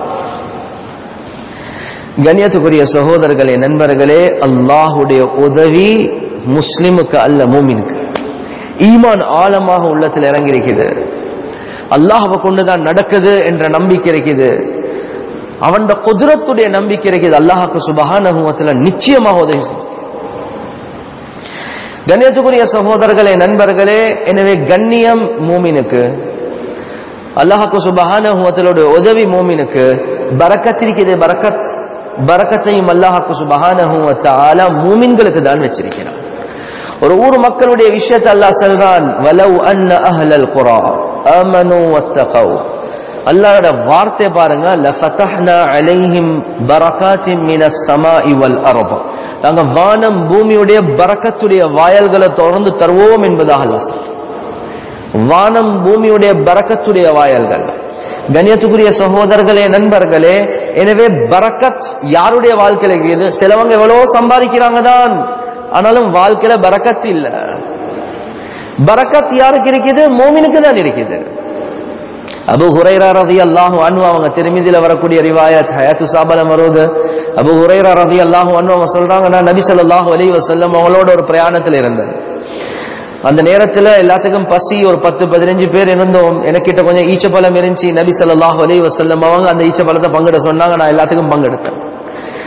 கண்ணியத்துக்குரிய சகோதரர்களே நண்பர்களே அல்லாஹுடைய உதவி முஸ்லிமுக்கு அல்ல மூமினுக்கு ஈமான் ஆழமாக உள்ளத்தில் இறங்கி இருக்குது அல்லாஹ்வை கொண்டுதான் நடக்குது என்ற நம்பிக்கை இருக்குது அவன் குதிரத்துடைய நம்பிக்கை இருக்குது அல்லாஹுக்கு சுபஹானஹுவத்துல நிச்சயமாக உதவி செய்யும் கண்ணியத்துக்குரிய சகோதரர்களே நண்பர்களே எனவே கண்ணியம் மூமினுக்கு அல்லாஹுக்கு சுபஹானஹுவத்தலோட உதவி மூமினுக்கு பரக்கத் இருக்குது பரக்கத் பரக்கத்தையும் அல்லாஹுக்கு சுபஹானஹுவ தஆலா மூமின்களுக்கு தான் வச்சிருக்கிறான் ஒரு ஊர் மக்களுடைய விஷயத்தை அல்லாஹ் சொல்றான் வலவ் அன்ன அஹ்லல் குரா ஆமனு வத்தகவ் அல்லாஹ்வோட வார்த்தை பாருங்க லஃபதஹ்னா அலைஹிம் பரகாத்தின் மினஸ் ஸமாஇ வல் அர்ض நாங்க வானம் பூமியுடைய பரக்கத்துடைய வாயல்களை தொடர்ந்து தருவோம் என்பதாக அல்லாஹ் சொல்றான். வானம் பூமியுடைய பரக்கத்துடைய வாயல்கள் கண்ணியத்துக்குரிய சகோதரர்களே நண்பர்களே எனவே பரக்கத் யாருடைய வாழ்க்கையில இருக்குது சிலவங்க எவ்வளவோ சம்பாதிக்கிறாங்க தான் ஆனாலும் வாழ்க்கையில பரக்கத் இல்ல பரக்கத் யாருக்கு இருக்குது மோமினுக்கு தான் இருக்குது அபு ஹுரைரா ரதி அல்லாஹு அன்ஹு அவங்க திருமிதியில வரக்கூடிய ரிவாயத் ஹயாத்து சாபலம் வருவது அபு ஹுரைரா ரதி அல்லாஹு அன்ஹு அவங்க சொல்றாங்க நான் நபி ஸல்லல்லாஹு அலைஹி வஸல்லம் அவங்களோட ஒரு பிரயாணத்தில் இருந்தேன் அந்த நேரத்துல எல்லாத்துக்கும் பசி ஒரு பத்து பதினஞ்சு பேர் இருந்தோம் எனக்கிட்ட கொஞ்சம் ஈச்சப்பழம் இருந்துச்சு நபி ஸல்லல்லாஹு அலைஹி வஸல்லம் அவங்க அந்த ஈச்சப்பழத்தை பங்கிட சொன்னாங்க நான் எல்லாத்துக்கும் பங்கெடுத்தேன்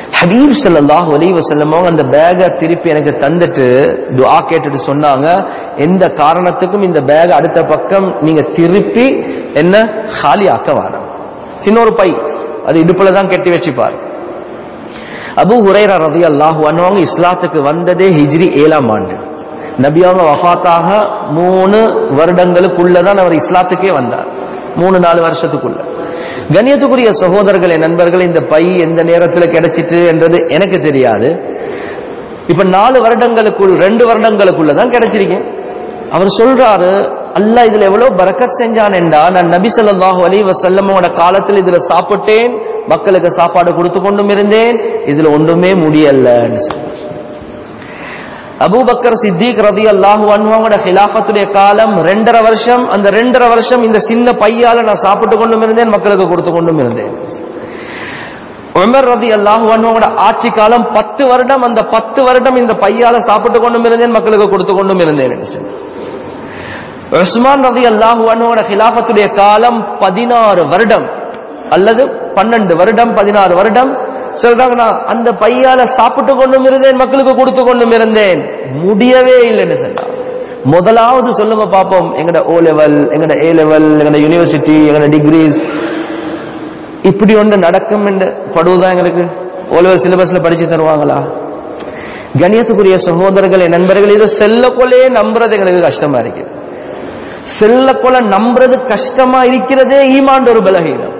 ஹபீப் ஸல்லல்லாஹு அலைஹி வஸல்லம் அவங்க அந்த பேக்கை திருப்பி எனக்கு தந்துட்டு துஆ கேட்டுட்டு சொன்னாங்க எந்த காரணத்துக்கும் இந்த பேக் அடுத்த பக்கம் நீங்க திருப்பி என்ன காலி ஆக்க வேணாம் சின்ன ஒரு பை அது இடுப்புல தான் கட்டி வச்சுப்பார் அபு ஹுரைரா ரலியல்லாஹு அன்ஹு அவங்க இஸ்லாத்துக்கு வந்ததே ஹிஜ்ரி ஏழாம் ஆண்டு நபி அவங்க வஃபாத்தாக மூணு வருடங்களுக்குள்ளதான் அவர் இஸ்லாத்துக்கே வந்தார் மூணு நாலு வருஷத்துக்குள்ள கண்ணியத்துக்குரிய சகோதரர்களே நண்பர்கள் இந்த பை எந்த நேரத்தில் கிடைச்சிட்டு என்றது எனக்கு தெரியாது இப்ப நாலு வருடங்களுக்குள் ரெண்டு வருடங்களுக்குள்ள தான் கிடைச்சிருக்கேன் அவர் சொல்றாரு அல்லாஹ் இதுல எவ்வளவு பரக்கத் செஞ்சான் என்றா நான் நபி ஸல்லல்லாஹு அலைஹி வஸல்லமோட காலத்தில் இதுல சாப்பிட்டேன் மக்களுக்கு சாப்பாடு கொடுத்து கொண்டும் இருந்தேன் இதுல ஒன்றுமே முடியலன்னு சொன்னார் அபூபக்கர் சித்திக் ரதி அல்லாஹு அன்வாவோட ஹிலாஃபத்துடைய காலம் ரெண்டரை வருஷம் அந்த ரெண்டரை வருஷம் இந்த சின்ன பையால நான் சாப்பிட்டு கொண்டும் இருந்தேன் மக்களுக்கு கொடுத்து கொண்டும் இருந்தேன் உமர் ரதி அல்லாஹு அன்வாவோட ஆட்சி காலம் பத்து வருடம் அந்த பத்து வருடம் இந்த பையால சாப்பிட்டு கொண்டும் இருந்தேன் மக்களுக்கு கொடுத்து கொண்டும் இருந்தேன் என்று சொன்னார். உஸ்மான் ரதி அல்லாஹு அன்வாவோட ஹிலாஃபத்துடைய காலம் பதினாறு வருடம் அல்லது பன்னெண்டு வருடம் பதினாறு வருடம் சொல்றாங்க நான் அந்த பையால சாப்பிட்டு கொண்டும் இருந்தேன் மக்களுக்கு கொடுத்து கொண்டும் இருந்தேன் முடியவே இல்லைன்னு சொன்னான் முதலாவது சொல்லுங்க பாப்போம் எங்கட ஓ லெவல் எங்கட ஏ லெவல் எங்கட யூனிவர்சிட்டி எங்கட டிகிரிஸ் இப்படி ஒன்று நடக்கும் என்று படுவதா எங்களுக்கு ஓ லெவல் சிலபஸ்ல படிச்சு தருவாங்களா கணியத்துக்குரிய சகோதரர்களே நண்பர்கள் இது செல்ல கொலே நம்புறது எங்களுக்கு கஷ்டமா இருக்குது செல்ல கொல நம்புறது கஷ்டமா இருக்கிறதே ஈமாண்ட ஒரு பலகீனம்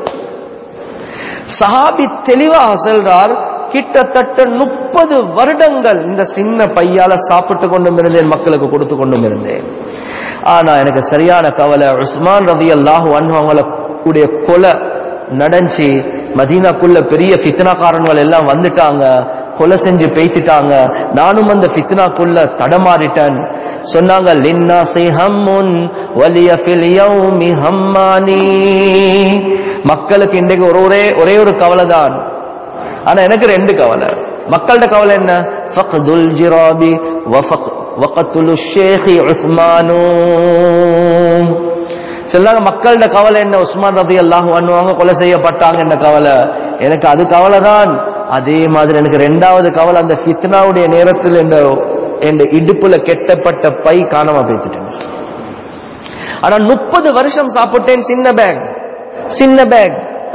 சஹாபி தெளிவாக சொல்றார் கிட்டத்தட்ட முப்பது வருடங்கள் இந்த சின்ன பையால சாப்பிட்டு கொண்டும் இருந்தேன் மக்களுக்கு கொடுத்து கொண்டும் இருந்தேன் ஆனா எனக்கு சரியான கவலை உஸ்மான் ரதி அல்லாஹு அவங்கள உடைய கொலை நடந்துச்சு மதீனாக்குள்ள பெரிய ஃபித்னாக்காரன்கள் எல்லாம் வந்துட்டாங்க கொலை செஞ்சு பேய்த்துட்டாங்க நானும் அந்த ஃபித்னாக்குள்ள தடமாறிட்டேன் சொன்னாங்க லின்னா ஹம்முன் வலிய ஃபில் யௌமி ஹம்மானி மக்களுக்கு இன்றைக்கு ஒரு ஒரே ஒரே ஒரு கவலை தான் ஆனா எனக்கு ரெண்டு கவலை மக்கள்கிட்ட கவலை என்ன ஃபக்துல் ஜிராபி வஃபக் வகத்துலு ஷேഖி உஸ்மானு சொல்லாங்க மக்கள்கிட்ட கவலை என்ன உஸ்மான் ரதி அல்லாஹ் பண்ணுவாங்க கொலை செய்யப்பட்டாங்க என்ன கவலை எனக்கு அது கவலை தான் அதே மாதிரி எனக்கு ரெண்டாவது கவலை அந்த ஃபித்னாவுடைய நேரத்தில் இந்த என் இடுப்புல கெட்டப்பட்ட பை காணாம போய்த்துட்டேன் ஆனா முப்பது வருஷம் சாப்பிட்டேன் சின்ன பேக் சின்ன பேக்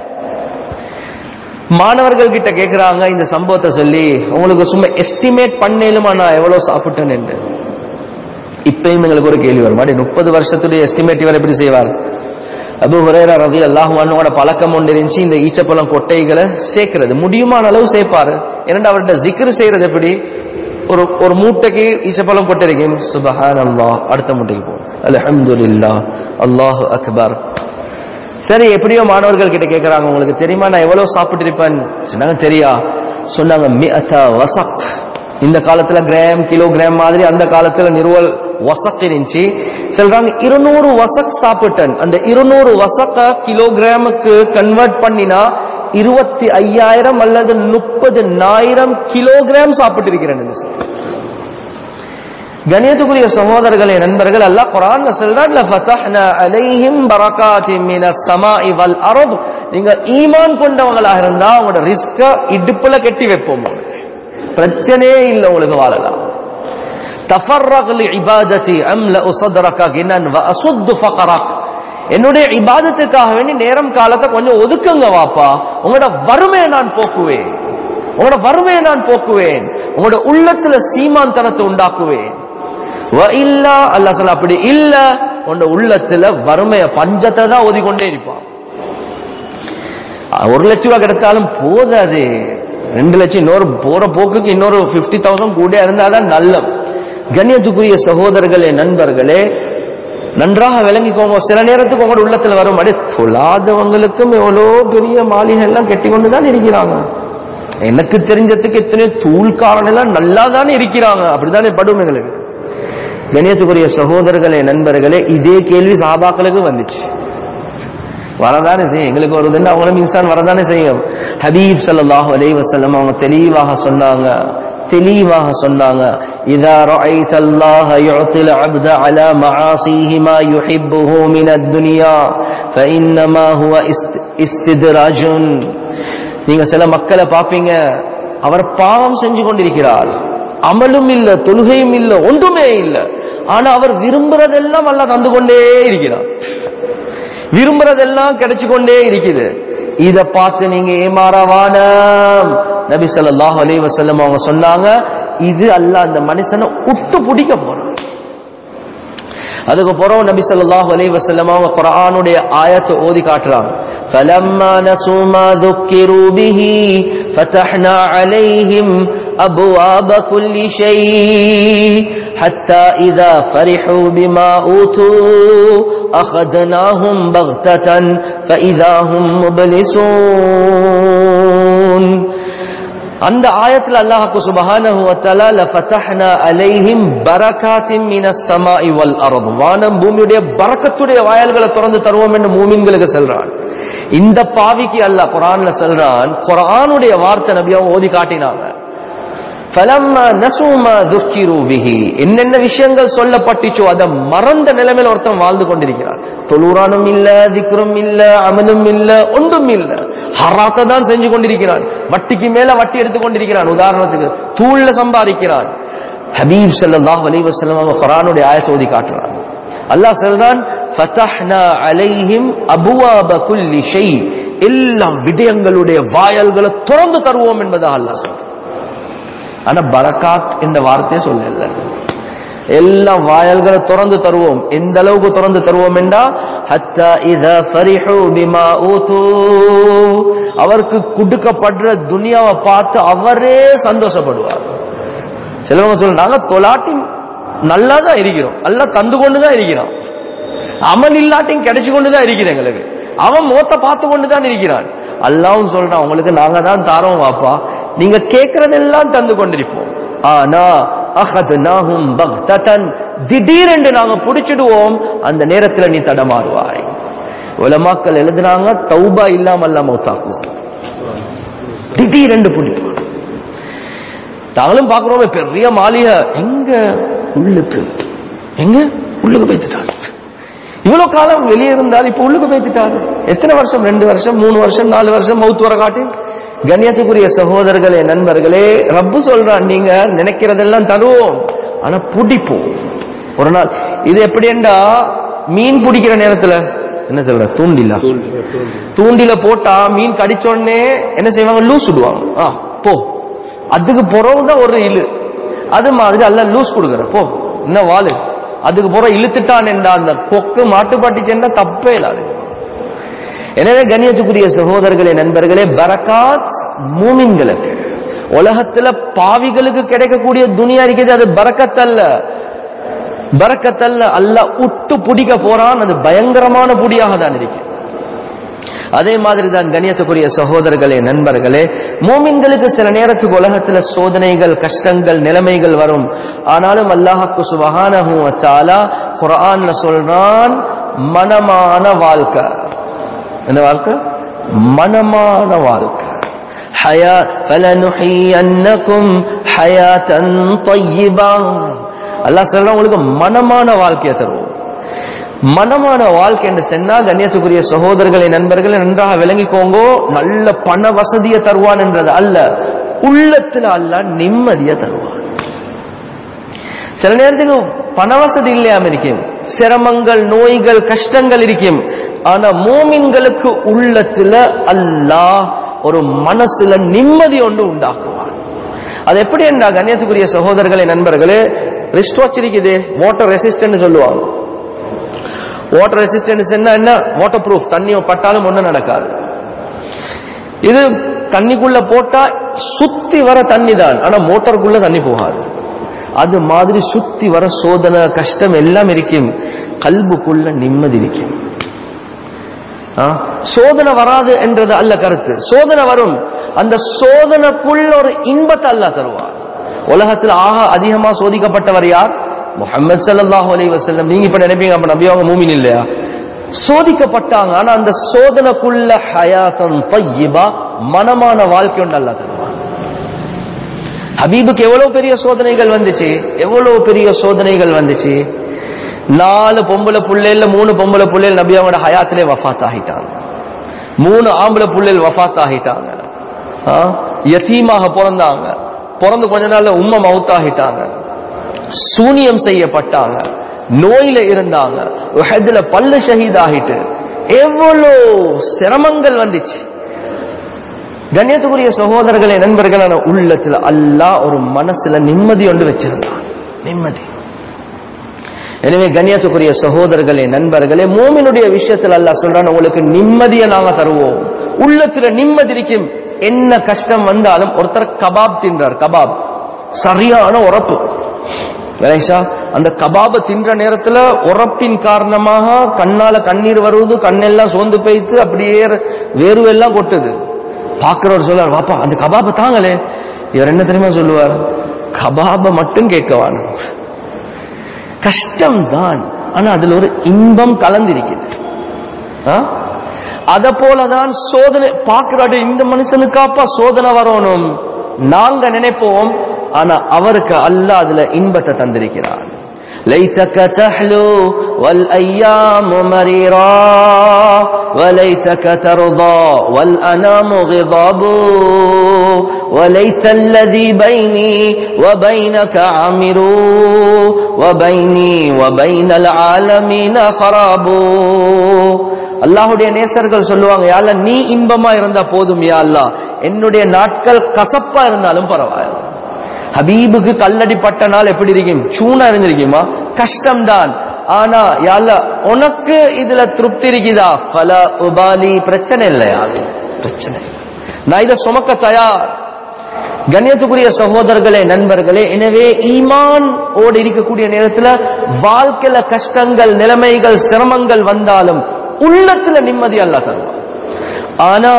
மாணவர்கள் கிட்ட கேக்குறாங்க இந்த சம்பவத்தை சொல்லி உங்களுக்கு சும்மா எஸ்டிமேட் பண்ணேலுமா நான் எவ்வளவு சாப்பிட்டேன் என்று இப்பயும் எங்களுக்கு ஒரு கேள்வி வரும் அடி முப்பது வருஷத்துடைய எஸ்டிமேட் இவர் எப்படி செய்வார் அபு ஹுரேரா ரவி அல்லாஹுவானோட பழக்கம் ஒன்று இருந்துச்சு இந்த ஈச்சப்பழம் கொட்டைகளை சேர்க்கிறது முடியுமான அளவு சேர்ப்பாரு ஏன்னா அவர்கிட்ட ஜிக்ரு செய்யறது எப்படி ஒரு ஒரு மூட்டைக்கு ஈச்சப்பழம் கொட்டை இருக்கும் சுபஹான் அல்லாஹ் அடுத்த மூட்டைக்கு போகும் அல்ஹம்துலில்லா அல்லாஹு அக்பர் சரி எப்படியோ மாணவர்கள் கிட்ட கேட்கறாங்க உங்களுக்கு தெரியுமா நான் எவ்வளவு சாப்பிட்டு இருப்பேன் சொன்னாங்க தெரியா சொன்னாங்க மிஅத வசக் இந்த காலத்துல கிராம் கிலோ கிராம் மாதிரி அந்த காலத்துல நிறுவல் வசக் இருந்துச்சு சொல்றாங்க இருநூறு வசக் சாப்பிட்டேன் அந்த இருநூறு வசக்க கிலோகிராமுக்கு கன்வெர்ட் பண்ணினா இருபத்தி ஐயாயிரம் அல்லது முப்பது நாயிரம் கிலோகிராம் சாப்பிட்டு இருக்கிறேன் கணியத்துக்குரிய சகோதரர்களே நண்பர்கள் அல்லாஹ் குரான்ல சொல்றான் லஃபதஹ்னா அலைஹிம் பரகாத்தின் மினஸ் ஸமாஇ வல் அர்த் நீங்க ஈமான் கொண்டவங்களாக இருந்தா உங்களோட ரிஸ்க இடுப்புல கட்டி வைப்போம் உங்களுக்கு பிரச்சனையே இல்லை உங்களுக்கு வாழலாம் தஃபர்ரக் லிஇபாததி அம்லஉ ஸத்ரக கினன் வ அசுத்து ஃபக்ரக் என்னுடைய இபாதத்துக்காக வேண்டி நேரம் காலத்தை கொஞ்சம் ஒதுக்குங்க வாப்பா உங்களோட வறுமையை நான் போக்குவேன் உங்களோட வறுமையை நான் போக்குவேன் உங்களோட உள்ளத்துல சீமாந்தனத்தை உண்டாக்குவேன் இல்ல அல்ல சொல்ல அப்படி இல்ல உன்னோட உள்ளத்துல வறுமைய பஞ்சத்தை தான் ஓதிக்கொண்டே இருப்பான் ஒரு லட்சம் ரூபாய் கிடைத்தாலும் போதாது ரெண்டு லட்சம் இன்னொரு போற போக்குக்கு இன்னொரு பிப்டி தௌசண்ட் கூட இருந்தாதான் நல்லம் கண்ணியத்துக்குரிய சகோதரர்களே நண்பர்களே நன்றாக விளங்கிக்கோங்க சில நேரத்துக்கு உங்களோட உள்ளத்துல வரும் அடே தொழாதவங்களுக்கும் எவ்வளோ பெரிய மாளிகை எல்லாம் கட்டி கொண்டு தான் இருக்கிறாங்க எனக்கு தெரிஞ்சதுக்கு எத்தனையோ தூள்காரன் எல்லாம் நல்லா தானே இருக்கிறாங்க அப்படித்தானே படும் எங்களுக்கு கணியத்துக்குரிய சகோதரர்களே நண்பர்களே இதே கேள்வி சாபாக்களுக்கு வந்துச்சு வரதானே செய்யும் எங்களுக்கு வருதுன்னு அவங்களும் இன்சான் வரதானே செய்யும் ஹபீப் ஸல்லல்லாஹு அலைஹி வஸல்லம் அவங்க தெளிவாக சொன்னாங்க தெளிவாக சொன்னாங்க இதா ரஅய்த அல்லாஹ யுஅத்தில் அப்த அலா மஆசிஹி மா யுஹிப்புஹு மின் அத்-துன்யா ஃபஇன்னமா ஹுவ இஸ்தித்ராஜுன் நீங்க சில மக்களை பாப்பீங்க அவர் பாவம் செஞ்சு கொண்டிருக்கிறார் அமலும் இல்ல தொழுகையும் இல்ல ஒன்றுமே இல்ல ஆனா அவர் விரும்புறதெல்லாம் அல்ல தந்து கொண்டே இருக்கிறார் விரும்புறதெல்லாம் கிடைச்சு கொண்டே இருக்குது இத பார்த்து நீங்க ஏமாறவான நபி ஸல்லல்லாஹு அலைஹி வஸல்லம் அவங்க சொன்னாங்க இது அல்ல அந்த மனுஷனை உட்டு பிடிக்க போறான் அதுக்கு பிறகு நபி ஸல்லல்லாஹு அலைஹி வஸல்லம் அவங்க குர்ஆனுடைய ஆயத்தை ஓதி காட்டுறாங்க فلما نسوا ما ذكروا به فتحنا عليهم أبواب كل شيء حتى إذا فرحوا بما أوتوا أخذناهم بغتة فإذا هم مبلسون அந்த ஆயத்துல அல்லாஹ்க்கு சுப்ஹானஹு வ தஆலா லஃபதஹ்னா அலைஹிம் பரகாத்தின் மினஸ் ஸமாஇ வல் அர்த் வானம் பூமியுடைய பரக்கத்துடைய வாயல்களை திறந்து தருவோம் என்று மூமின்களுக்கு சொல்றான் இந்த பாவிக்கு அல்லாஹ் குர்ஆன்ல சொல்றான் குர்ஆனுடைய வார்த்தை நபியாவும் ஓதி காட்டினாங்க فَلَمَّا نَسُوا مَا ذُكِّرُوا بِهِ என்னென்ன விஷயங்கள் சொல்லப்பட்டுச்சோ அதை மறந்த நிலைமையில் ஒருத்தன் வாழ்ந்து கொண்டிருக்கிறான் தொழுறானும் இல்ல திக்ரும் இல்ல அமலும் இல்ல ஒன்றும் இல்ல ஹராத்தை தான் செஞ்சு கொண்டிருக்கிறான் வட்டிக்கு மேல வட்டி எடுத்து கொண்டிருக்கிறான் உதாரணத்துக்கு தூள்ல சம்பாதிக்கிறான் ஹபீப் ஸல்லல்லாஹு அலைஹி வஸல்லம் அவங்க குர்ஆனுடைய ஆயத்தை ஓதி காட்டுறான் அல்லாஹ் சொல்றான் ஃபதஹ்னா அலைஹிம் அபுவாப குல்லி ஷை எல்லா விடயங்களுடைய வாயல்களை திறந்து தருவோம் என்பதாக அல்லாஹ் சொல்றான் ஆனா பரக்காத் என்ற வார்த்தையை சொல்லல எல்லாம் வாயல்களை திறந்து தருவோம் எந்த அளவுக்கு திறந்து தருவோம் என்றா ஹத்தா இத ஃபரிஹு பிமா ஊது அவருக்கு கொடுக்கப்படுற துனியாவை பார்த்து அவரே சந்தோஷப்படுவார் சிலவங்க சொல்ல நாங்க தொலாட்டி நல்லா தான் இருக்கிறோம் நல்லா தந்து கொண்டு தான் இருக்கிறோம் அமல் இல்லாட்டியும் கிடைச்சு கொண்டு தான் இருக்கிறேன் எங்களுக்கு அவன் முகத்த பார்த்து கொண்டு தான் இருக்கிறான் அல்லாவும் சொல்றான் உங்களுக்கு நாங்க தான் தாரோம் வாப்பா நீங்க கேட்கறதெல்லாம் தந்து கொண்டிருப்போம் ஆனா அஹத்னாஹும் பக்ததன் திடீரென்று நாங்க பிடிச்சிடுவோம் அந்த நேரத்துல நீ தடமாறுவாய் உலமாக்கள் எழுதுனாங்க தௌபா இல்லாம அல்ல மௌத்தாக்குவோம் திடீரென்று பிடிப்போம் நாங்களும் பார்க்கிறோமே பெரிய மாளிகை எங்க உள்ளுக்கு எங்க உள்ளுக்கு போய்த்துட்டாங்க இவ்வளவு காலம் வெளியே இருந்தால் இப்ப உள்ளுக்கு போய்த்துட்டாரு எத்தனை வருஷம் ரெண்டு வருஷம் மூணு வருஷம் நாலு வருஷம் மவுத்து வர காட்டி கண்ணியத்துக்குரிய சகோதரர்களே நண்பர்களே ரப்பு சொல்றான் நீங்க நினைக்கிறதெல்லாம் தருவோம் ஆனா பிடிப்போம் ஒரு நாள் இது எப்படி என்றா மீன் பிடிக்கிற நேரத்துல என்ன சொல்ற தூண்டிலா தூண்டில போட்டா மீன் கடிச்ச உடனே என்ன செய்வாங்க லூஸ் விடுவாங்க ஆ போ அதுக்கு பிறகுதான் ஒரு இழு அது மாதிரி அல்ல லூஸ் கொடுக்குற போ என்ன வாழு அதுக்கு பிறகு இழுத்துட்டான் என்றா அந்த கொக்கு மாட்டுப்பாட்டி சென்றா தப்பே இல்லாது எனவே கண்ணியத்துக்குரிய சகோதரர்களே நண்பர்களே பரக்காத் மூமின்களுக்கு உலகத்துல பாவிகளுக்கு கிடைக்கக்கூடிய துனியா இருக்குது அது பரக்கத்தல்ல பரக்கத்தல்ல அல்ல உட்டு பிடிக்க போறான் அது பயங்கரமான புடியாக தான் இருக்கு அதே மாதிரி தான் கண்ணியத்துக்குரிய சகோதரர்களே நண்பர்களே மூமின்களுக்கு சில நேரத்துக்கு உலகத்துல சோதனைகள் கஷ்டங்கள் நிலைமைகள் வரும் ஆனாலும் அல்லாஹுக்கு சுபஹானஹு வ தஆலா குர்ஆன்ல சொல்றான் மனமான வாழ்க்கை என்ன வாழ்க்கை மனமான வாழ்க்கை ஹயா ஃபலனுஹியன்னகும் ஹயாத்தன் طيبا அல்லாஹ் சொல்றான் உங்களுக்கு மனமான வாழ்க்கையை தருவோம் மனமான வாழ்க்கை என்று சொன்னா கண்ணியத்துக்குரிய சகோதரர்களை நண்பர்களை நன்றாக விளங்கிக்கோங்க நல்ல பண வசதியை தருவான் என்றது அல்ல உள்ளத்துல அல்ல நிம்மதியை தருவான் சில நேரத்துக்கு பண வசதி இல்லையாம இருக்கும் சிரமங்கள் நோய்கள் கஷ்டங்கள் இருக்கும் ஆனா மோமின்களுக்கு உள்ளத்துல அல்லாஹ் ஒரு மனசுல நிம்மதி ஒன்று உண்டாக்குவான் அது எப்படி என்றா கண்ணியத்துக்குரிய சகோதரர்களே நண்பர்களே ரிஸ்ட் வாட்ச் இருக்குது வாட்டர் ரெசிஸ்டன்ட் சொல்லுவாங்க வாட்டர் ரெசிஸ்டன்ஸ் என்ன என்ன வாட்டர் ப்ரூஃப் தண்ணி பட்டாலும் ஒண்ணும் நடக்காது இது தண்ணிக்குள்ள போட்டா சுத்தி வர தண்ணி தான் ஆனா மோட்டருக்குள்ள தண்ணி போகாது அது மாதிரி சுத்தி வர சோதனை கஷ்டம் எல்லாம் இருக்கும் கல்புக்குள்ள நிம்மதி இருக்கும் ஆ? சோதனை வராது என்றது அல்ல கருத்து சோதனை வரும் அந்த சோதனைக்குள்ள ஒரு இன்பத்தை அல்ல தருவார் உலகத்தில் ஆக அதிகமா சோதிக்கப்பட்டவர் யார் முஹம்மது ஸல்லல்லாஹு அலைஹி வஸல்லம் நீங்க இப்ப நினைப்பீங்க அப்ப நபி அவங்க மூமின் இல்லையா சோதிக்கப்பட்டாங்க ஆனா அந்த சோதனைக்குள்ள ஹயாத்தன் தய்யிபா மனமான வாழ்க்கை ஒன்று அல்லாஹ் தருவான் ஹபீபுக்கு எவ்வளவு பெரிய சோதனைகள் வந்துச்சு எவ்வளவு பெரிய சோதனைகள் வந்துச்சு நாலு பொம்பளை புள்ளைல மூணு பொம்பளை புள்ளைகள் நபி அவங்களோட ஹயாத்திலே வஃபாத் ஆகிட்டாங்க மூணு ஆம்பளை புள்ளைகள் வஃபாத் ஆகிட்டாங்க ஆ? யத்தீமாக பிறந்தாங்க பிறந்து கொஞ்ச நாள்ல உம்மை மவுத்தாகிட்டாங்க சூனியம் செய்யப்பட்டாங்க நோயில இருந்தாங்க உஹதுல பல்லு ஷஹீதாகிட்டு எவ்வளோ சிரமங்கள் வந்துச்சு கண்ணியத்துக்குரிய சகோதரர்களே நண்பர்களான உள்ளத்துல அல்லாஹ் ஒரு மனசுல நிம்மதி ஒன்று வச்சிருந்தான் நிம்மதி எனவே கண்ணியத்துக்குரிய சகோதரர்களே நண்பர்களே மூமினுடைய விஷயத்துல அல்லாஹ் சொல்றான் உங்களுக்கு நிம்மதியை நாங்க தருவோம் உள்ளத்துல நிம்மதி இருக்கும் என்ன கஷ்டம் வந்தாலும் ஒருத்தர் கபாப் தின்றார் கபாப் சரியான உறப்பு கணேஷா அந்த கபாப தின்ற நேரத்துல உறப்பின் காரணமாக கண்ணால கண்ணீர் வருவது கண்ணெல்லாம் சோர்ந்து போயிட்டு அப்படியே வேர்வெல்லாம் கொட்டுது பாக்குறவர் சொல்றார் வாப்பா அந்த கபாப தாங்களே இவர் என்ன தெரியுமா சொல்லுவார் கபாப மட்டும் கேட்கவான் கஷ்டம்தான் ஆனா அதுல ஒரு இன்பம் கலந்திருக்குது ஆ? அத போலதான் சோதனை பார்க்கிறாரு இந்த மனுஷனுக்காப்பா சோதனை வரணும் நாங்க நினைப்போம் ஆனா அவருக்கு அல்லாஹ் அதுல இன்பத்தை தந்திருக்கிறான் ليتك تحلو والأيام مريرا وليتك ترضى والأنام غضاب وليت الذي بيني وبينك عامر وبيني وبين العالمين خراب அல்லாஹுடைய நேசர்கள் சொல்லுவாங்க யாழ்ல நீ இன்பமா இருந்தா போதும் யா அல்லாஹ் என்னுடைய நாட்கள் கசப்பா இருந்தாலும் பரவாயில்ல ஹபீபுக்கு கல்லடிப்பட்ட நாள் எப்படி இருக்கும் சூனா இருந்திருக்குமா கஷ்டம்தான் ஆனா யாழ்ல உனக்கு இதுல திருப்தி இருக்குதா பல உபாலி பிரச்சனை இல்லையா பிரச்சனை இல்லை. நான் இதை சுமக்க தயார் கண்ணியத்துக்குரிய சகோதரர்களே நண்பர்களே எனவே ஈமான் ஓடு இருக்கக்கூடிய நேரத்துல வாழ்க்கையில கஷ்டங்கள் நிலைமைகள் சிரமங்கள் வந்தாலும் உள்ளத்துல நிம்மதி அல்ல தருவான் ஆனா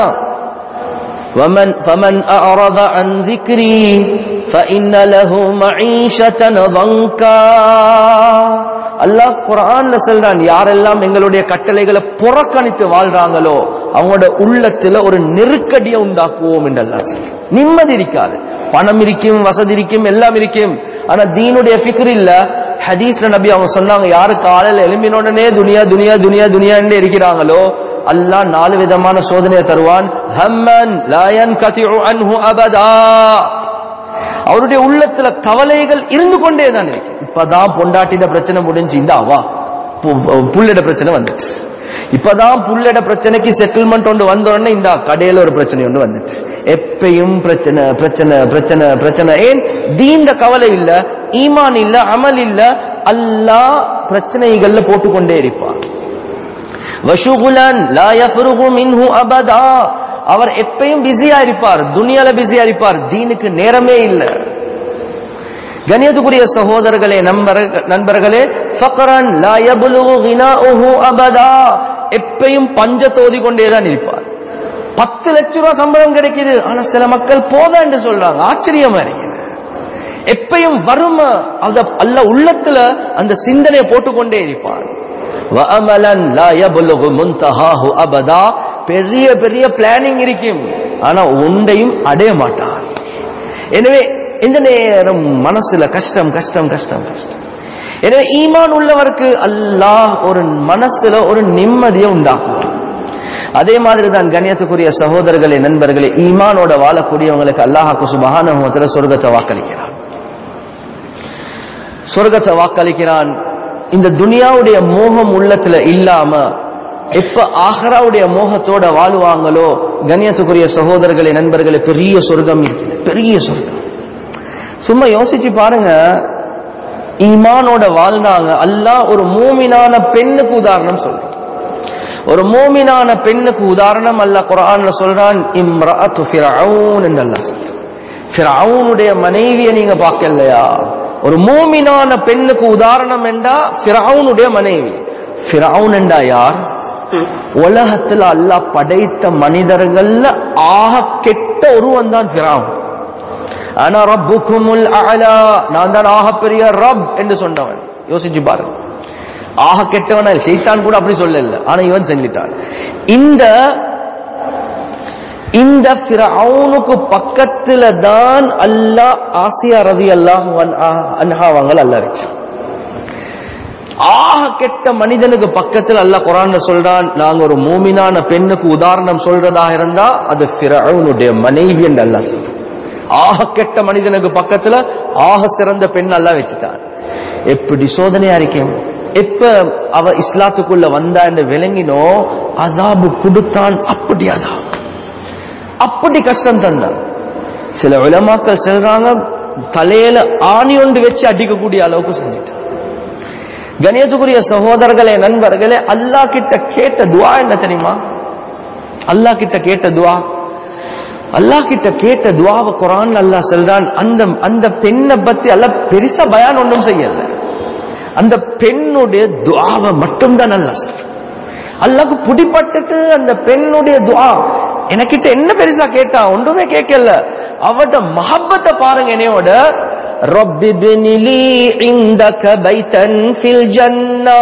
ومن فمن أعرض عن ذكري فإن له معيشة ضنكا அல்லாஹ் குர்ஆன்ல சொல்றான் யாரெல்லாம் எங்களுடைய கட்டளைகளை புறக்கணித்து வாழ்றாங்களோ அவங்களோட உள்ளத்துல ஒரு நெருக்கடியை உண்டாக்குவோம் என்று அல்லாஹ் சொல்றான் நிம்மதி இருக்காது பணம் இருக்கும் வசதி இருக்கும் எல்லாம் இருக்கும் ஆனா தீனுடைய ஃபிக்ர் இல்ல ஹதீஸ்ல நபி அவங்க சொன்னாங்க யாரு காலையில எழும்பின உடனே துனியா துனியா துனியா துனியான்னு இருக்கிறாங்களோ அல்லாஹ் நாலு விதமான சோதனையை தருவான் ஹம்மன் லாயன் கதிஉ அன்ஹு அபதா அவருடைய உள்ளத்துல கவலைகள் இருந்து கொண்டே தான் இருக்கு இப்பதான் பொண்டாட்டிட பிரச்சனை முடிஞ்சு இந்தா வா பு- பு- புள்ளிட பிரச்சனை வந்துச்சு இப்பதான் புள்ளிட பிரச்சனைக்கு செட்டில்மெண்ட் ஒன்று வந்த உடனே இந்த கடையில ஒரு பிரச்சனை ஒன்று வந்துச்சு எப்பயும் பிரச்சனை பிரச்சனை பிரச்சனை பிரச்சனை ஏன் தீண்ட கவலை இல்ல ஈமான் இல்ல அமல் இல்ல அல்லாஹ் பிரச்சனைகள்ல போட்டுக்கொண்டே இருப்பான் வஷுகுலன் லா யஃப்ருகு மின்ஹு அபதா அவர் எப்பயும் பிஸியா இருப்பார் துனியால பிஸியா இருப்பார் தீனுக்கு நேரமே இல்லை கணியத்துக்குரிய சகோதரர்களே நண்பர்கள் நண்பர்களே ஃபக்ரன் லா யப்லுகு கினாஉஹு அபதா எப்பயும் பஞ்ச தோதி கொண்டே தான் இருப்பார் பத்து லட்ச ரூபாய் சம்பளம் கிடைக்குது ஆனா சில மக்கள் போதா என்று சொல்றாங்க ஆச்சரியமா இருக்குது எப்பயும் வறுமை அந்த அல்ல உள்ளத்துல அந்த சிந்தனையை போட்டுக்கொண்டே இருப்பார் வஅமலன் லா யப்லுகு முன்தஹாஹு அபதா பெரிய பெரிய பிளானிங் இருக்கும் ஆனா ஒன்றையும் அடைய மாட்டார் எனவே இந்த நேரம் மனசுல கஷ்டம் கஷ்டம் கஷ்டம் கஷ்டம் எனவே ஈமான் உள்ளவருக்கு அல்லாஹ் ஒரு மனசுல ஒரு நிம்மதியை உண்டாக்குவார் அதே மாதிரி தான் கண்ணியத்துக்குரிய சகோதரர்களே நண்பர்களே ஈமானோட வாழக்கூடியவங்களுக்கு அல்லாஹாக்கு சுபஹானுவத்துல சொர்க்கத்தை வாக்களிக்கிறான் சொர்க்கத்தை வாக்களிக்கிறான் இந்த துனியாவுடைய மோகம் உள்ளத்துல இல்லாம எப்ப ஆஹராவுடைய மோகத்தோட வாழுவாங்களோ கண்ணியத்துக்குரிய சகோதரர்களே நண்பர்களே பெரிய சொர்க்கம் இருக்குது பெரிய சொர்க்கம் சும்மா யோசிச்சு பாருங்க ஈமானோட வாழ்ந்தாங்க அல்லாஹ் ஒரு மூமினான பெண்ணுக்கு உதாரணம் சொல்றான் ஒரு மூமினான பெண்ணுக்கு உதாரணம் அல்லாஹ் குர்ஆன்ல சொல்றான் இம்ரஅத்து ஃபிரௌன் என்று அல்லாஹ் சொல்றான் ஃபிரௌனுடைய மனைவியை நீங்க பார்க்கலையா ஒரு மூமினான பெண்ணுக்கு உதாரணம் என்றா ஃபிரௌனுடைய மனைவி ஃபிரௌன் என்றா யார் உலகத்துல அல்லாஹ் படைத்த மனிதர்கள்ல ஆக கெட்ட ஒருவன் தான் ஃபிரௌன் ஆனா ரப்புக்குமுல் அலா நான் தான் ஆக பெரிய ரப் என்று சொன்னவன் யோசிச்சு பாருங்க ஆக கெட்டவன ஷைத்தான் கூட அப்படி சொல்லல ஆனா இவன் செஞ்சிட்டான் இந்த இந்த ஃபிரௌனுக்கு பக்கத்துல தான் அல்லாஹ் ஆசியா ரதி அல்லாஹ் அன்ஹாவாங்கள் அல்லாஹ் வச்சு ஆக கெட்ட மனிதனுக்கு பக்கத்தில் அல்லாஹ் குரான்ல சொல்றான் நாங்க ஒரு மூமினான பெண்ணுக்கு உதாரணம் சொல்றதாக இருந்தா அது ஃபிரௌனுடைய மனைவி என்று அல்லாஹ் சொல்றான் ஆக கெட்ட மனிதனுக்கு பக்கத்துல ஆக சிறந்த பெண் எல்லாம் வச்சுட்டான் எப்படி சோதனையா இருக்கேன் எப்ப அவ இஸ்லாத்துக்குள்ள வந்தா என்று விளங்கினோ அதாபு கொடுத்தான் அப்படி அதான் அப்படி கஷ்டம் தந்தான் சில உலமாக்கள் செல்றாங்க தலையில ஆணி ஒன்று வச்சு அடிக்கக்கூடிய அளவுக்கு செஞ்சுட்டான் கணியத்துக்குரிய சகோதரர்களே நண்பர்களே அல்லாஹ் கிட்ட கேட்ட துவா என்ன தெரியுமா அல்லாஹ் கிட்ட கேட்ட துவா அல்லாஹ் கிட்ட கேட்ட துவாவை குரான் அல்லாஹ் சொல்றான் அந்த அந்த பெண்ணை பத்தி அல்ல பெருசா பயான் ஒன்றும் செய்யல அந்த பெண்ணுடைய துவாவை மட்டும்தான் நல்லா சொல்றான் அல்லாஹ்க்கு பிடிப்பட்டுட்டு அந்த பெண்ணுடைய துவா எனக்கிட்ட என்ன பெருசா கேட்டா ஒன்றுமே கேட்கல அவட மஹப்பத்தை பாருங்க என்னையோட ரப்பி பினிலி இந்தக பைத்தன் ஃபில் ஜன்னா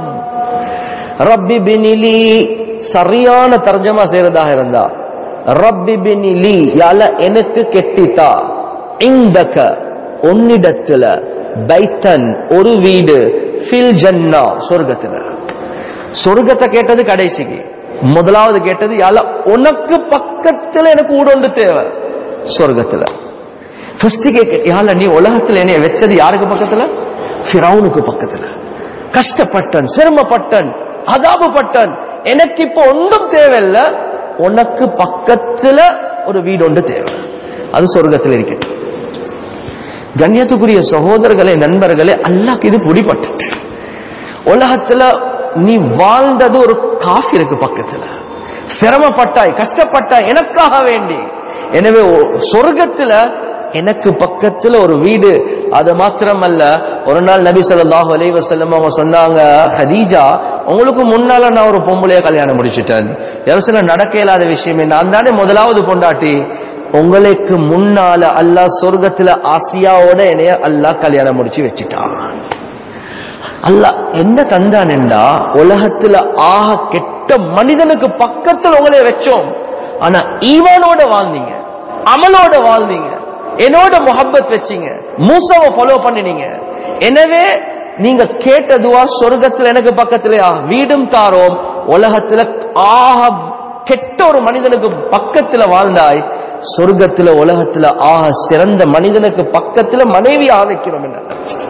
ரப்பி பினிலி சரியான தர்ஜமா செய்யறதாக இருந்தா ரப்பி பினிலி யால எனக்கு கெட்டித்தா இந்தக உன்னிடத்துல பைத்தன் ஒரு வீடு ஃபில் ஜன்னா சொர்க்கத்துல சொர்க்கத்தை கேட்டது கடைசிக்கு முதலாவது கேட்டது யால உனக்கு பக்கத்துல எனக்கு ஊடொண்டு தேவை சொர்க்கத்துல ஃபர்ஸ்ட் கேட்க யால நீ உலகத்துல என்னைய வச்சது யாருக்கு பக்கத்துல ஃபிரௌனுக்கு பக்கத்துல கஷ்டப்பட்டன் சிரமப்பட்டன் அதாபப்பட்டன் எனக்கு இப்போ ஒன்றும் தேவையில்ல உனக்கு பக்கத்துல ஒரு வீடு ஒன்று தேவை அது சொர்க்கத்தில் இருக்கட்டும் கண்ணியத்துக்குரிய சகோதரர்களே நண்பர்களே அல்லாஹ்க்கு இது பிடிப்பட்டு உலகத்துல நீ வாழ்ந்தது ஒரு காஃபிருக்கு பக்கத்துல சிரமப்பட்டாய் கஷ்டப்பட்டாய் எனக்காக வேண்டி எனவே ஒ- சொர்க்கத்துல எனக்கு பக்கத்துல ஒரு வீடு அது மாத்திரமல்ல ஒரு நாள் நபி ஸல்லல்லாஹு அலைஹி வஸல்லம் அவங்க சொன்னாங்க ஹதீஜா உங்களுக்கு முன்னால நான் ஒரு பொம்பளைய கல்யாணம் முடிச்சிட்டேன் சில நடக்க இயலாத விஷயமே நான் தானே முதலாவது பொண்டாட்டி உங்களுக்கு முன்னால அல்லாஹ் சொர்க்கத்துல ஆசியாவோட என்னைய அல்லாஹ் கல்யாணம் முடிச்சு வச்சிட்டான் அல்லாஹ் என்ன தந்தானேண்டா உலகத்துல ஆக கெட்ட மனிதனுக்கு பக்கத்துல உங்களை வச்சோம் ஆனா ஈவானோட வாழ்ந்தீங்க அமலோட வாழ்ந்தீங்க என்னோட முஹப்பத் வச்சீங்க மூசாவை ஃபாலோ பண்ணினீங்க எனவே நீங்க கேட்டதுவா சொர்க்கத்துல எனக்கு பக்கத்துல வீடும் தாரோம் உலகத்துல ஆக கெட்ட ஒரு மனிதனுக்கு பக்கத்துல வாழ்ந்தாய் சொர்க்கத்துல உலகத்துல ஆக சிறந்த மனிதனுக்கு பக்கத்துல மனைவியாக வைக்கிறோம் என்ன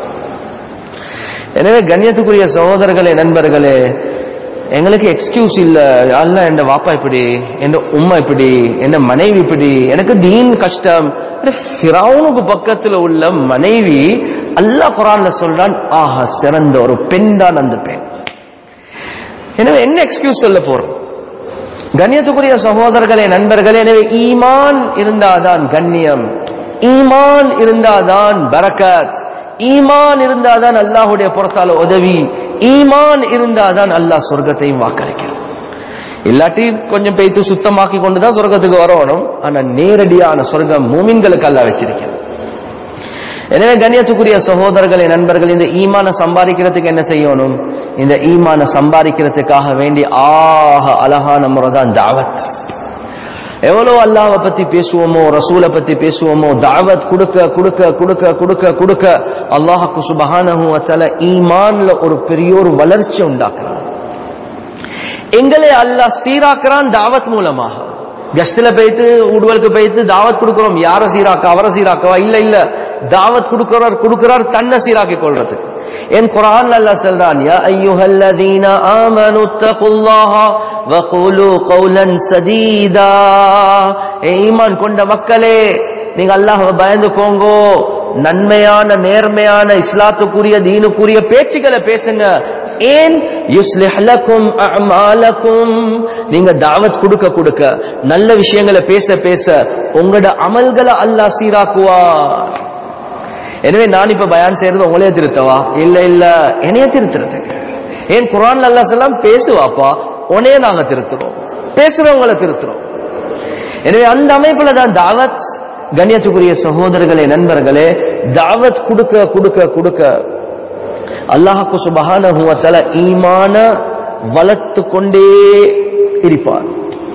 எனவே கண்ணியத்துக்குரிய சகோதரர்களே நண்பர்களே எங்களுக்கு எக்ஸ்கியூஸ் இல்ல அல்ல என் வாப்பா இப்படி என் உம்மா இப்படி என் மனைவி இப்படி எனக்கு தீன் கஷ்டம் ஃபிரௌனுக்கு பக்கத்துல உள்ள மனைவி அல்லாஹ் குரான்ல சொல்றான் ஆஹா சிறந்த ஒரு பெண் தான் அந்த பெண் எனவே என்ன எக்ஸ்கியூஸ் சொல்ல போறோம் கண்ணியத்துக்குரிய சகோதரர்களே நண்பர்களே எனவே ஈமான் இருந்தாதான் கண்ணியம் ஈமான் இருந்தாதான் பரக்கத் ஈமான் இருந்தாதான் அல்லாஹுடைய புறத்தால உதவி ஈமான் இருந்தாதான் அல்லாஹ் சொர்க்கத்தையும் வாக்களிக்கிறான் இல்லாட்டி கொஞ்சம் பெய்த்து சுத்தமாக்கி கொண்டுதான் சொர்க்கத்துக்கு வரணும் ஆனா நேரடியான சொர்க்கம் மூமின்களுக்கு அல்லாஹ் வச்சிருக்கிறான் எனவே கண்ணியத்துக்குரிய சகோதரர்களே நண்பர்கள் இந்த ஈமான சம்பாதிக்கிறதுக்கு என்ன செய்யணும் இந்த ஈமான சம்பாதிக்கிறதுக்காக வேண்டி ஆக அழகான முறை தான் தாவத் எவ்வளவு அல்லாஹ்வை பத்தி பேசுவோமோ ரசூலை பத்தி பேசுவோமோ தாவத் கொடுக்க கொடுக்க கொடுக்க கொடுக்க கொடுக்க அல்லாஹுக்கு சுபஹானஹு வத்தல ஈமான்ல ஒரு பெரிய ஒரு வளர்ச்சி உண்டாக்குறான் எங்களை அல்லாஹ் சீராக்குறான் தாவத் மூலமாக கஸ்ட்ல போயிட்டு உடுவலுக்கு போயிட்டு தாவத் கொடுக்கிறோம் யார சீராக்க அவரை சீராக்கவா இல்ல இல்ல தாவத் கொடுக்கிறார் கொடுக்கிறார் தன்னை சீராக்கி கொள்றதுக்கு என் குரான் அல்லாஹ் சொல்றான் யா அய்யுஹல்லதீன ஆமனு தகுல்லாஹ வகுலு கௌலன் சதீதா ஏ ஈமான் கொண்ட மக்களே நீங்க அல்லாஹ்வை பயந்துக்கோங்கோ நன்மையான நேர்மையான இஸ்லாத்துக்குரிய தீனுக்குரிய பேச்சுக்களை பேசுங்க ஏன் யுஸ்லிஹ் லக்கும் அஅமாலக்கும் நீங்க தாவத் கொடுக்க கொடுக்க நல்ல விஷயங்களை பேச பேச உங்களோட அமல்களை அல்லாஹ் சீராக்குவா எனவே நான் இப்ப பயான் செய்யறது உங்களையே திருத்தவா இல்ல இல்ல என்னைய திருத்துறதுக்கு ஏன் குரான் அல்லாஹ் எல்லாம் பேசுவாப்பா உன்னையே நாங்க திருத்துறோம் பேசுறவங்களை திருத்துறோம் எனவே அந்த அமைப்புல தான் தாவத் கண்ணியத்துக்குரிய சகோதரர்களே நண்பர்களே தாவத் கொடுக்க கொடுக்க கொடுக்க அல்லாஹுக்கு சுபஹானஹு வ தஆலா ஈமான வளர்த்து கொண்டே இருப்பார்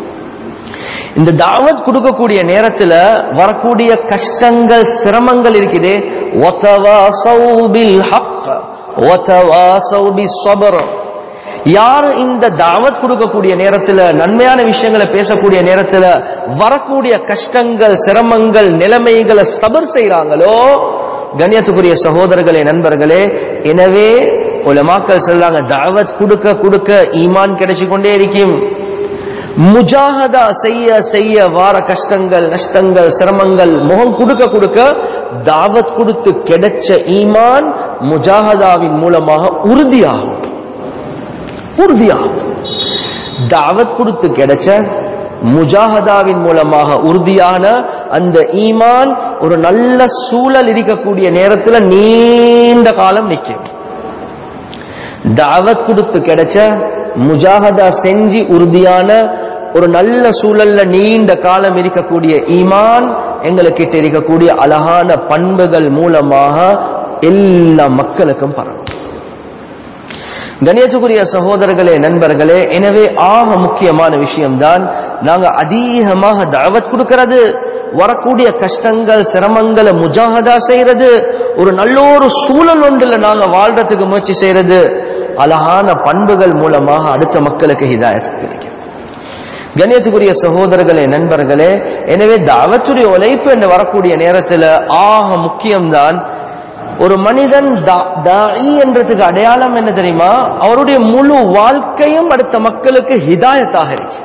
இந்த தாவத் கொடுக்கக்கூடிய நேரத்துல வரக்கூடிய கஷ்டங்கள் சிரமங்கள் இருக்குதே وَتَوَاصَوْا بِالْحَقِّ وَتَوَاصَوْا بِالصَّبْرِ யார் இந்த தாவத் கொடுக்கக்கூடிய நேரத்துல நன்மையான விஷயங்களை பேசக்கூடிய நேரத்துல வரக்கூடிய கஷ்டங்கள் சிரமங்கள் நிலைமைகளை சபர் செய்றாங்களோ கண்ணியத்துக்குரிய சகோதரர்களே நண்பர்களே எனவே உலமாக்கள் சொல்றாங்க தாவத் கொடுக்க கொடுக்க ஈமான் கிடைச்சு கொண்டே இருக்கும் முஜாஹதா செய்ய செய்ய வார கஷ்டங்கள் நஷ்டங்கள் சிரமங்கள் முகம் கொடுக்க கொடுக்க தாவத் கொடுத்து கிடைச்ச ஈமான் முஜாஹதாவின் மூலமாக உறுதியாகும் உறுதியாகும் தாவத் கொடுத்து கிடைச்ச முஜாஹதாவின் மூலமாக உறுதியான அந்த ஈமான் ஒரு நல்ல சூழல் இருக்கக்கூடிய நேரத்தில் நீண்ட காலம் நிற்கும் தாவத் கொடுத்து கிடைச்ச முஜாஹதா செஞ்சு உறுதியான ஒரு நல்ல சூழல்ல நீண்ட காலம் இருக்கக்கூடிய ஈமான் எங்களுக்கிட்ட இருக்கக்கூடிய அழகான பண்புகள் மூலமாக எல்லா மக்களுக்கும் பரவும் கணேசக்குரிய சகோதரர்களே நண்பர்களே எனவே ஆக முக்கியமான விஷயம்தான் நாங்க அதிகமாக தாவத் கொடுக்கிறது வரக்கூடிய கஷ்டங்கள் சிரமங்களை முஜாஹதா செய்யறது ஒரு நல்ல ஒரு சூழல் ஒன்றுல நாங்க வாழ்றதுக்கு முயற்சி செய்யறது அழகான பண்புகள் மூலமாக அடுத்த மக்களுக்கு ஹிதாயத்து கிடைக்கும் கண்ணியத்துக்குரிய சகோதரர்களே நண்பர்களே எனவே தாவத்துடைய உழைப்பு என்று வரக்கூடிய நேரத்தில் ஆக முக்கியம்தான் ஒரு மனிதன் தாயி என்றதுக்கு அடையாளம் என்ன தெரியுமா அவருடைய முழு வாழ்க்கையும் அடுத்த மக்களுக்கு ஹிதாயத்தாக இருக்கு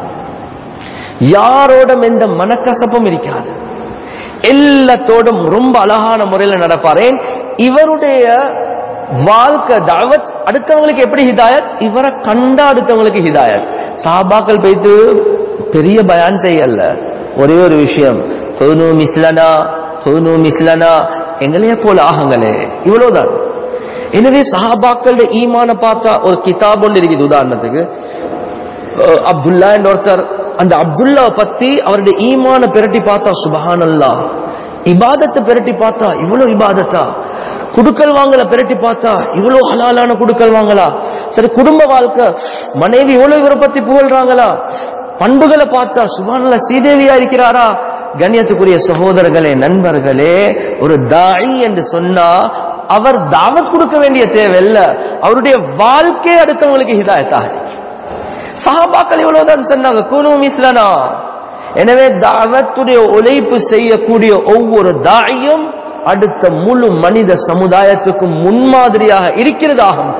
யாரோடும் எந்த மனக்கசப்பும் இருக்காது எல்லாத்தோடும் ரொம்ப அழகான முறையில் நடப்பாரேன் இவருடைய வாழ்க்கை தாவத் அடுத்தவங்களுக்கு எப்படி ஹிதாயத் இவரை கண்டா அடுத்தவங்களுக்கு ஹிதாயத் சாபாக்கள் வைத்து பெரிய பயான் செய்யல ஒரே ஒரு விஷயம் தொனு மிஸ்லனா தொனு மிஸ்லனா எங்களையே போல ஆகுங்களே இவ்வளவுதான் எனவே சஹாபாக்களுடைய ஈமான பார்த்தா ஒரு கிதாப் ஒன்று இருக்குது உதாரணத்துக்கு அப்துல்லா என்ற ஒருத்தர் அந்த அப்துல்லா பத்தி அவருடைய ஈமான பிரட்டி பார்த்தா சுபஹானல்லா இபாதத்தை பிரட்டி பார்த்தா இவ்வளவு இபாதத்தா குடுக்கல் வாங்கல பிரட்டி பார்த்தா இவ்வளவு ஹலாலான குடுக்கல் வாங்கலா சரி குடும்ப வாழ்க்கை மனைவி இவ்வளவு இவரை பத்தி புகழ்றாங்களா பண்புகளை பார்த்தா சுபானல்ல சீதேவியா இருக்கிறாரா கண்ணியத்துக்குரிய சகோதரர்களே நண்பர்களே ஒரு தாயி என்று சொன்னா அவர் தாவத் கொடுக்க வேண்டிய தேவையில்ல அவருடைய வாழ்க்கை அடுத்தவங்களுக்கு ஹிதாயத்தாக சஹாபாக்கள் இவ்வளவுதான் சொன்னாங்க குனு இஸ்லனா எனவே தாவத்துடைய உழைப்பு செய்யக்கூடிய ஒவ்வொரு தாயும் அடுத்த முழு மனித சமுதாயத்துக்கும் முன்மாதிரியாக இருக்கிறதாகும்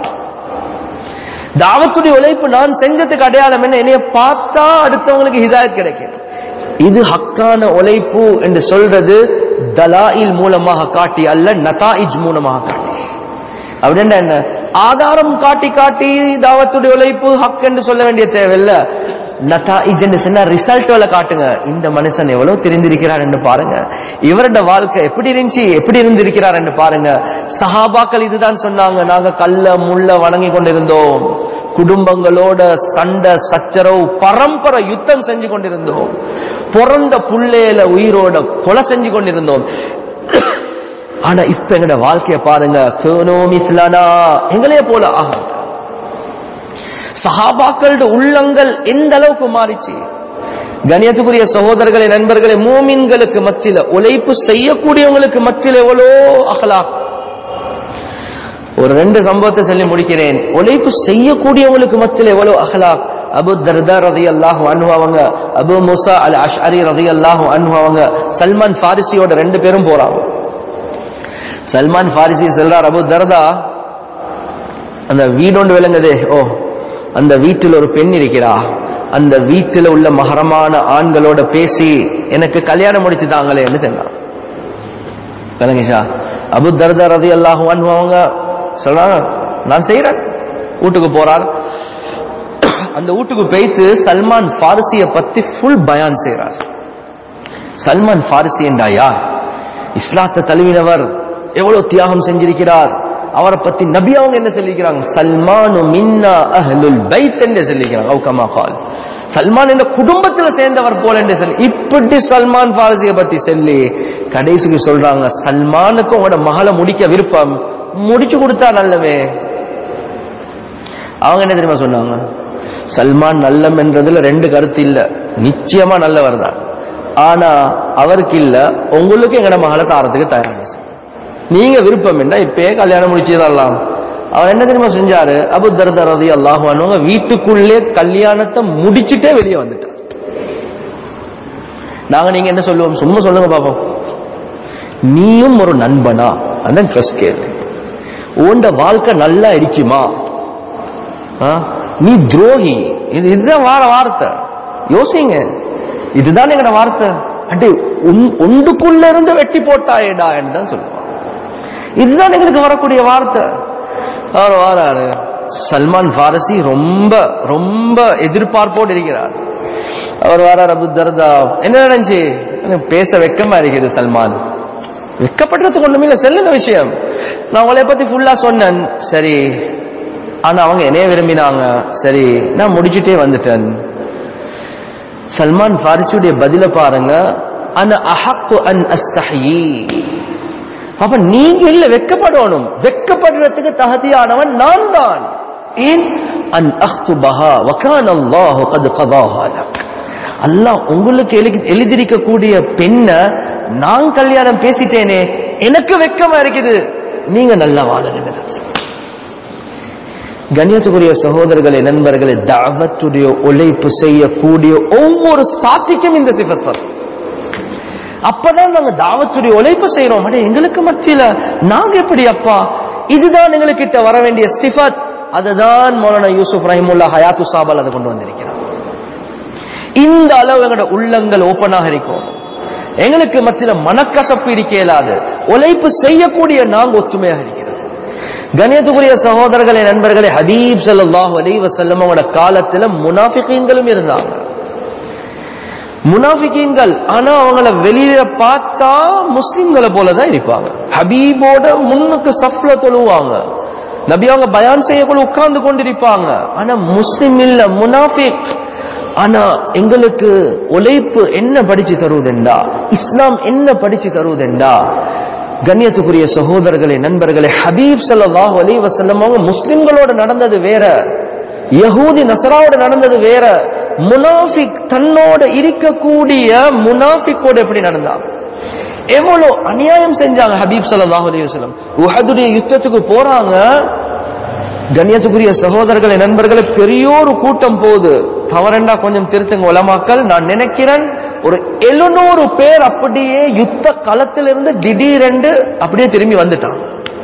தாவத்துடைய உழைப்பு நான் செஞ்சதுக்கு அடையாளம் என்ன என்னைய பார்த்தா அடுத்தவங்களுக்கு ஹிதாயத் கிடைக்கும் இது ஹக்கான உழைப்பு என்று சொல்றது தலாயில் மூலமாக காட்டி அல்ல நதாயிஜ் மூலமாக காட்டி அப்படின்னா என்ன ஆதாரம் காட்டி காட்டி தாவத்துடைய உழைப்பு ஹக் என்று சொல்ல வேண்டிய தேவையில்லை நதாயிஜ் என்று சொன்னா ரிசல்ட்ல காட்டுங்க இந்த மனுஷன் எவ்வளவு தெரிந்திருக்கிறார் என்று பாருங்க இவரோட வாழ்க்கை எப்படி இருந்துச்சு எப்படி இருந்திருக்கிறார் என்று பாருங்க சஹாபாக்கள் இதுதான் சொன்னாங்க நாங்க கல்ல முள்ள வணங்கி கொண்டிருந்தோம் குடும்பங்களோட சண்டை சச்சரவு பரம்பரை யுத்தம் செஞ்சு கொண்டிருந்தோம் பிறந்த புள்ளையில உயிரோட கொலை செஞ்சு கொண்டிருந்தோம் ஆனா இப்ப எங்கட வாழ்க்கைய பாருங்க எங்களே போல ஆகும் சஹாபாக்களோட உள்ளங்கள் எந்த அளவுக்கு மாறிச்சு கணியத்துக்குரிய சகோதரர்களே நண்பர்களே மூமின்களுக்கு மத்தியில உழைப்பு செய்யக்கூடியவங்களுக்கு மத்தியில் எவ்வளோ அகலா ஒரு ரெண்டு சம்பவத்தை சொல்லி முடிக்கிறேன் உழைப்பு செய்யக்கூடியவங்களுக்கு மத்தியில் எவ்வளவு அகலா அபு தர்தா ரதி அல்லாஹு அன்ஹு அவங்க அபு முசா அல் அஷ்அரி ரதி அல்லாஹு அன்ஹு அவங்க சல்மான் ஃபாரிசியோட ரெண்டு பேரும் போறாங்க சல்மான் ஃபாரிசி சொல்றார் அபு தர்தா அந்த வீடொண்டு விளங்குதே ஓ அந்த வீட்டில் ஒரு பெண் இருக்கிறா அந்த வீட்டில் உள்ள மகரமான ஆண்களோட பேசி எனக்கு கல்யாணம் முடிச்சு தாங்களேன்னு சொன்னான் விளங்குஷா அபு தர்தா ரதி அல்லாஹு அன்ஹு அவங்க சொல்றாங்க நான் செய்யறேன் வீட்டுக்கு போறார் அந்த வீட்டுக்கு போய்த்து சல்மான் பாரசிய பத்தி ஃபுல் பயான் செய்யறார் சல்மான் பாரசி என்றா யார் இஸ்லாத்தை தழுவினவர் எவ்வளவு தியாகம் செஞ்சிருக்கிறார் அவரை பத்தி நபி அவங்க என்ன சொல்லிக்கிறாங்க சல்மானு மின்னா அஹ்லுல் பைத் என்று சொல்லிக்கிறாங்க அவுகமா கால் சல்மான் என்ற குடும்பத்துல சேர்ந்தவர் போல என்று சொல்லி இப்படி சல்மான் பாரசிய பத்தி சொல்லி கடைசிக்கு சொல்றாங்க சல்மானுக்கு உங்களோட மகளை முடிக்க விருப்பம் முடிச்சு கொடுத்தா நல்லவே அவங்க என்ன தெரியுமா சொன்னாங்க சல்மான் நல்லம் என்றதுல ரெண்டு கருத்து இல்ல நிச்சயமா நல்லவர் தான் ஆனா அவருக்கு இல்ல உங்களுக்கு எங்கட மகளை தாரத்துக்கு தயாராக நீங்க விருப்பம் என்ன இப்பயே கல்யாணம் முடிச்சு தரலாம் அவர் என்ன தெரியுமா செஞ்சாரு அபு தர்தா ரதி அல்லாஹுவானவங்க வீட்டுக்குள்ளே கல்யாணத்தை முடிச்சிட்டே வெளியே வந்துட்டார் நாங்க நீங்க என்ன சொல்லுவோம் சும்மா சொல்லுங்க பாப்போம் நீயும் ஒரு நண்பனா அதான் ஃபர்ஸ்ட் கேள்வி உண்ட வாழ்க்கை நல்லா இருக்குமா ஆ? நீ துரோகி இது இதுதான் வார வார்த்தை யோசிங்க இதுதான் எங்கட வார்த்தை அடி உன்- உண்டுக்குள்ள இருந்து வெட்டி போட்டாயேடா என்று தான் சொல்லுவான் இதுதான் எங்களுக்கு வரக்கூடிய வார்த்தை அவர் வாராரு சல்மான் பாரசி ரொம்ப ரொம்ப எதிர்பார்ப்போடு இருக்கிறார் அவர் வாரார் அபு தர்தா என்ன நடந்துச்சு எனக்கு பேச வெக்கமா இருக்குது சல்மான் வெக்கப்படுறதுக்கு ஒண்ணுமே இல்ல செல்லுங்க விஷயம் நான் உங்களை பத்தி ஃபுல்லா சொன்னேன் சரி ஆனா அவங்க என்னைய விரும்பினாங்க சரி நான் முடிச்சுட்டே வந்துட்டேன் சல்மான் பாரிசியுடைய பதில பாருங்க அன அஹக்கு அன் அஸ்தஹி அப்ப நீங்க இல்ல வெக்கப்படணும் வெக்கப்படுறதுக்கு தகுதியானவன் நான் தான் ஏன் அன் அஹ்துபஹா வகான் அல்லாஹ் கது கதாஹா லக் அல்லாஹ் உங்களுக்கு எழுதி- எழுதியிருக்கக்கூடிய பெண்ணை நான் கல்யாணம் பேசிட்டேனே எனக்கு வெக்கமா இருக்குது நீங்க நல்லா வாழணும் கண்ணியத்துக்குரிய சகோதரர்களே நண்பர்களே தாவத்துடைய உழைப்பு செய்யக்கூடிய ஒவ்வொரு சாத்திக்கும் இந்த சிஃபத் வரும் அப்பதான் நாங்க தாவத்துடைய உழைப்பு செய்யறோம் அட எங்களுக்கு மத்தியில நாங்க எப்படி அப்பா இதுதான் எங்களுக்கிட்ட வர வேண்டிய சிஃபத் அதுதான் மௌலானா யூசுப் ரஹிமுல்லா ஹயாத்து சாபால் அதை கொண்டு வந்திருக்கிறார் இந்த அளவு எங்களோட உள்ளங்கள் ஓப்பனாக இருக்கும் எங்களுக்கு மத்தியில மனக்கசப்பு இருக்க இயலாது உழைப்பு செய்யக்கூடிய நாங்க ஒத்துமையாக இருக்கிறது கணியத்துக்குரிய சகோதரர்களே நண்பர்களே ஹபீப் ஸல்லல்லாஹு அலைஹி வஸல்லம் அவங்களோட காலத்துல முனாஃபிகீன்களும் இருந்தாங்க முனாஃபிகீன்கள் ஆனா அவங்கள வெளியில பார்த்தா முஸ்லிம்களை போல தான் இருப்பாங்க ஹபீபோட முன்னுக்கு சஃப்ல தொழுவாங்க நபி அவங்க பயான் செய்யக்குள்ள உட்கார்ந்து கொண்டிருப்பாங்க ஆனா முஸ்லிம் இல்ல முனாஃபிக் ஆனா எங்களுக்கு உழைப்பு என்ன படிச்சு தருவதெண்டா இஸ்லாம் என்ன படிச்சு தருவதெண்டா கண்ணியத்துக்குரிய சகோதரர்களே நண்பர்களே ஹபீப் ஸல்லல்லாஹு அலைஹி வஸல்லம் அவங்க முஸ்லிம்களோட நடந்தது வேற யஹூதி நசராவோட நடந்தது வேற முனாஃபிக் தன்னோட இருக்கக்கூடிய முனாஃபிக்கோட எப்படி நடந்தாங்க எவ்வளவு அநியாயம் செஞ்சாங்க ஹபீப் ஸல்லல்லாஹு அலைஹி வஸல்லம் உஹதுடைய யுத்தத்துக்கு போறாங்க கண்ணியத்துக்குரிய சகோதரர்களே நண்பர்களே பெரியோரு கூட்டம் போகுது தவறண்டா கொஞ்சம் திருத்துங்க உலமாக்கள் நான் நினைக்கிறேன் ஒரு எழுநூறு பேர் அப்படியே யுத்த களத்திலிருந்து திடீரென்று அப்படியே திரும்பி வந்துட்டாங்க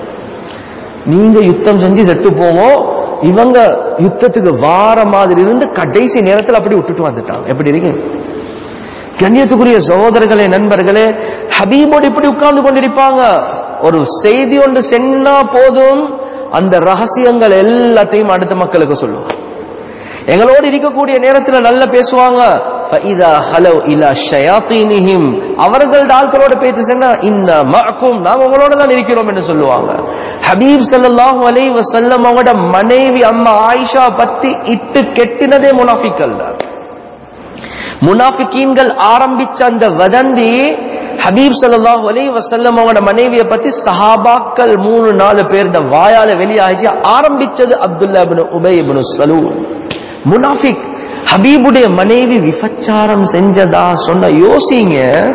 நீங்க யுத்தம் செஞ்சு செத்து போவோம் இவங்க யுத்தத்துக்கு வார மாதிரி இருந்து கடைசி நேரத்தில் அப்படி விட்டுட்டு வந்துட்டாங்க எப்படி இருக்கு கண்ணியத்துக்குரிய சகோதரர்களே நண்பர்களே ஹபீபோடு இப்படி உட்கார்ந்து கொண்டிருப்பாங்க ஒரு செய்தி ஒன்று சென்னா போதும் அந்த ரகசியங்கள் எல்லாத்தையும் அடுத்த மக்களுக்கு சொல்லுவாங்க எங்களோடு இருக்கக்கூடிய நேரத்தில் நல்லா பேசுவாங்க فَإِذَا خَلَوْا إِلَى شَيَاطِينِهِمْ அவர்களோட ஆட்களோட பேசி சொன்னா இன்ன மஅக்கும் நாங்க உங்களோட தான் இருக்கிறோம் என்று சொல்லுவாங்க ஹபீப் ஸல்லல்லாஹு அலைஹி வஸல்லம் அவங்களோட மனைவி அம்மா ஆயிஷா பத்தி இட்டு கெட்டினதே முனாஃபிக்கள் தான் முனாஃபிகீன்கள் ஆரம்பிச்ச அந்த வதந்தி ஹபீப் ஸல்லல்லாஹு அலைஹி வஸல்லம் அவங்களோட மனைவியை பத்தி சஹாபாக்கள் மூணு நாலு பேருட வாயால வெளியாகி ஆரம்பிச்சது அப்துல்லா இப்னு உபை இப்னு சலூல் முனாஃபிக் ஹபீபுடைய மனைவி விபச்சாரம் செஞ்சதா சொன்ன யோசிங்க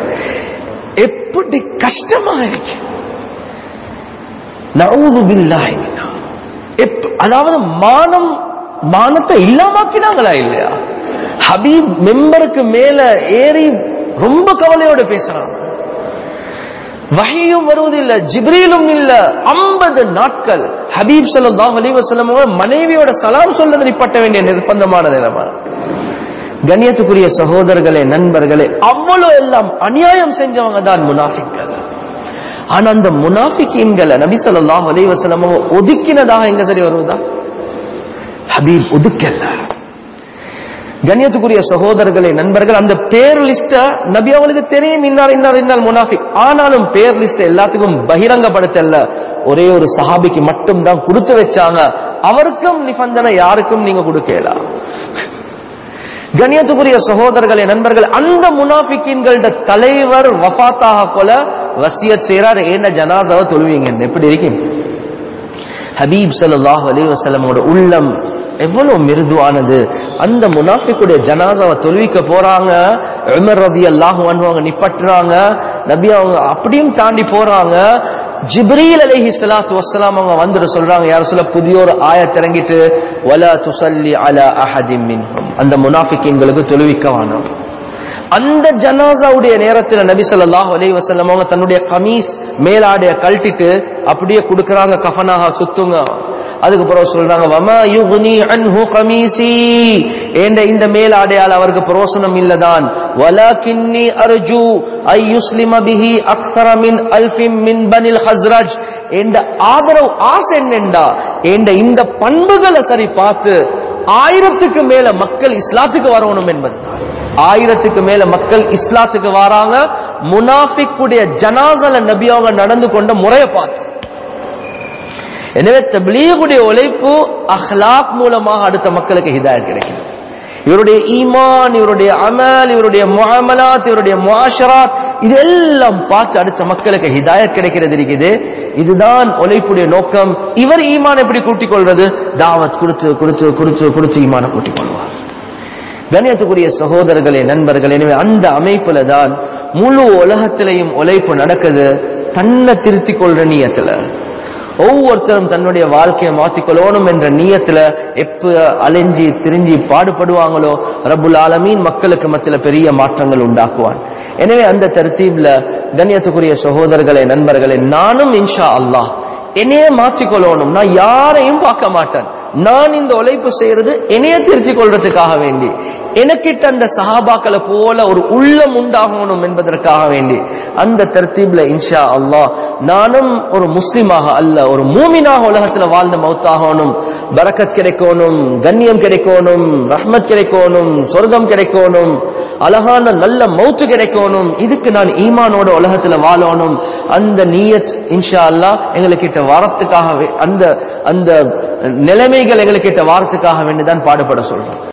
எப்படி கஷ்டமா இருக்கு நவுது பில்லாஹி மின்னா. எப்- அதாவது மானம் மானத்தை இல்லாமாக்கினாங்களா இல்லையா ஹபீப் மெம்பருக்கு மேல ஏறி ரொம்ப கவலையோட பேசுறாங்க வஹியும் வருவதில்லை ஜிப்ரீலும் இல்ல ஐம்பது நாட்கள் ஹபீப் ஸல்லல்லாஹு அலைஹி வஸல்லம் அவங்க மனைவியோட சலாம் சொல்றது நிப்பட்ட வேண்டிய நிர்பந்தமான நிலைமை கண்ணியத்துக்குரிய சகோதரர்களே நண்பர்களே அவ்வளவு எல்லாம் அநியாயம் செஞ்சவங்க தான் முனாஃபிக்கள் ஆனா அந்த முனாஃபிக்கீன்களை நபி ஸல்லல்லாஹு அலைஹி வஸல்லம் அவங்க ஒதுக்கினதாக எங்க சரி வருவதா ஹபீப் ஒதுக்கல்ல கண்ணியத்துக்குரிய சகோதரர்களே நண்பர்கள் அந்த பேர் லிஸ்ட நபி அவங்களுக்கு தெரியும் இன்னார் இன்னார் இன்னார் முனாஃபிக் ஆனாலும் பேர் லிஸ்ட் எல்லாத்துக்கும் பகிரங்கப்படுத்தல ஒரே ஒரு சஹாபிக்கு மட்டும் தான் கொடுத்து வச்சாங்க அவருக்கும் நிபந்தனை யாருக்கும் நீங்க கொடுக்கலாம் கண்ணியத்துக்குரிய சகோதரர்களே நண்பர்கள் அந்த முனாஃபிக்கின்களோட தலைவர் வஃபாத்தாக போல வசியத் செய்றார் என்ன ஜனாசாவை தொழுவீங்க எப்படி இருக்கீங்க ஹபீப் ஸல்லல்லாஹு அலைஹி வஸல்லமோட உள்ளம் எவ்வளவு மிருதுவானது அந்த முனாஃபிக்குடைய ஜனாசாவை தொழுவிக்க போறாங்க உமர் ரதி அல்லாஹ் அவங்க நிப்பட்டுறாங்க நபி அவங்க அப்படியும் தாண்டி போறாங்க ஜிப்ரீல் அலைஹி ஸலாத்து வஸ்ஸலாம் அவங்க வந்துட்டு சொல்றாங்க யார் சொல்ல புதிய ஒரு ஆயத் இறங்கிட்டு வலா துஸல்லி அலா அஹதின் மின்ஹும் அந்த முனாஃபிக்கீன்களுக்கு தொழுவிக்க வேணாம் அந்த ஜனாசாவுடைய நேரத்துல நபி ஸல்லல்லாஹு அலைஹி வஸல்லம் அவங்க தன்னுடைய கமீஸ் மேலாடைய கழட்டிட்டு அப்படியே கொடுக்கறாங்க கஃனாக சுத்துங்க அதுக்கு பிறகு சொல்றாங்க வமா யுக்னி அன்ஹு கமீசி ஏண்ட இந்த மேலாடையால் அவருக்கு பிரோசனம் இல்லதான் வலகின்னி அர்ஜு ஐ யுஸ்லிம பிஹி அக்ஸர மின் அல்ஃபின் மின் பனில் ஹஸ்ரஜ் என்ற ஆதரவு ஆசை என்னண்டா என்ற இந்த பண்புகளை சரி பார்த்து ஆயிரத்துக்கு மேல மக்கள் இஸ்லாத்துக்கு வரணும் என்பது ஆயிரத்துக்கு மேல மக்கள் இஸ்லாத்துக்கு வராங்க முனாஃபிக்குடைய ஜனாசல நபி அவங்க நடந்து கொண்ட முறையை பார்த்து எனவே தப்லீகுடைய உழைப்பு அஹ்லாக் மூலமாக அடுத்த மக்களுக்கு ஹிதாயத் கிடைக்கும் இவருடைய ஈமான் இவருடைய அமல் இவருடைய முஅமலாத் இவருடைய முஆஷராத் இதெல்லாம் பார்த்து அடுத்த மக்களுக்கு ஹிதாயத் கிடைக்கிறது இருக்குது இதுதான் உழைப்புடைய நோக்கம் இவர் ஈமான் எப்படி கூட்டிக் கொள்வது தாவத் கொடுத்து கொடுத்து கொடுத்து கொடுத்து ஈமான கூட்டிக் கொள்வார் கண்ணியத்துக்குரிய சகோதரர்களே நண்பர்களே எனவே அந்த அமைப்புல தான் முழு உலகத்திலையும் உழைப்பு நடக்குது தன்னை திருத்திக் கொள்ற நீயத்துல ஒவ்வொருத்தரும் தன்னுடைய வாழ்க்கையை மாற்றிக்கொள்ளணும் என்ற நீயத்துல எப்ப அலைஞ்சி திரிஞ்சி பாடுபடுவாங்களோ ரபுல் ஆலமீன் மக்களுக்கு மத்தியில பெரிய மாற்றங்கள் உண்டாக்குவான் எனவே அந்த தர்த்தீப்ல கண்ணியத்துக்குரிய சகோதரர்களே நண்பர்களே நானும் இன்ஷா அல்லாஹ் என்னையே மாற்றிக்கொள்ளணும் நான் யாரையும் பார்க்க மாட்டேன் நான் இந்த உழைப்பு செய்யறது என்னைய திருத்திக் கொள்றதுக்காக வேண்டி எனக்கிட்ட அந்த சஹாபாக்களை போல ஒரு உள்ளம் உண்டாகணும் என்பதற்காக வேண்டி அந்த தர்த்தீப்ல இன்ஷா அல்லாஹ் நானும் ஒரு முஸ்லிமாக அல்ல ஒரு மூமினாக உலகத்துல வாழ்ந்த மௌத்தாகணும் பரக்கத் கிடைக்கணும் கண்ணியம் கிடைக்கணும் ரஹ்மத் கிடைக்கணும் சொர்க்கம் கிடைக்கணும் அழகான நல்ல மௌத்து கிடைக்கணும் இதுக்கு நான் ஈமானோட உலகத்துல வாழணும் அந்த நீயத் இன்ஷா அல்லாஹ் எங்களுக்கிட்ட வாரத்துக்காக வே- அந்த அந்த நிலைமைகள் எங்களுக்கிட்ட வாரத்துக்காக வேண்டிதான் பாடுபட சொல்றோம்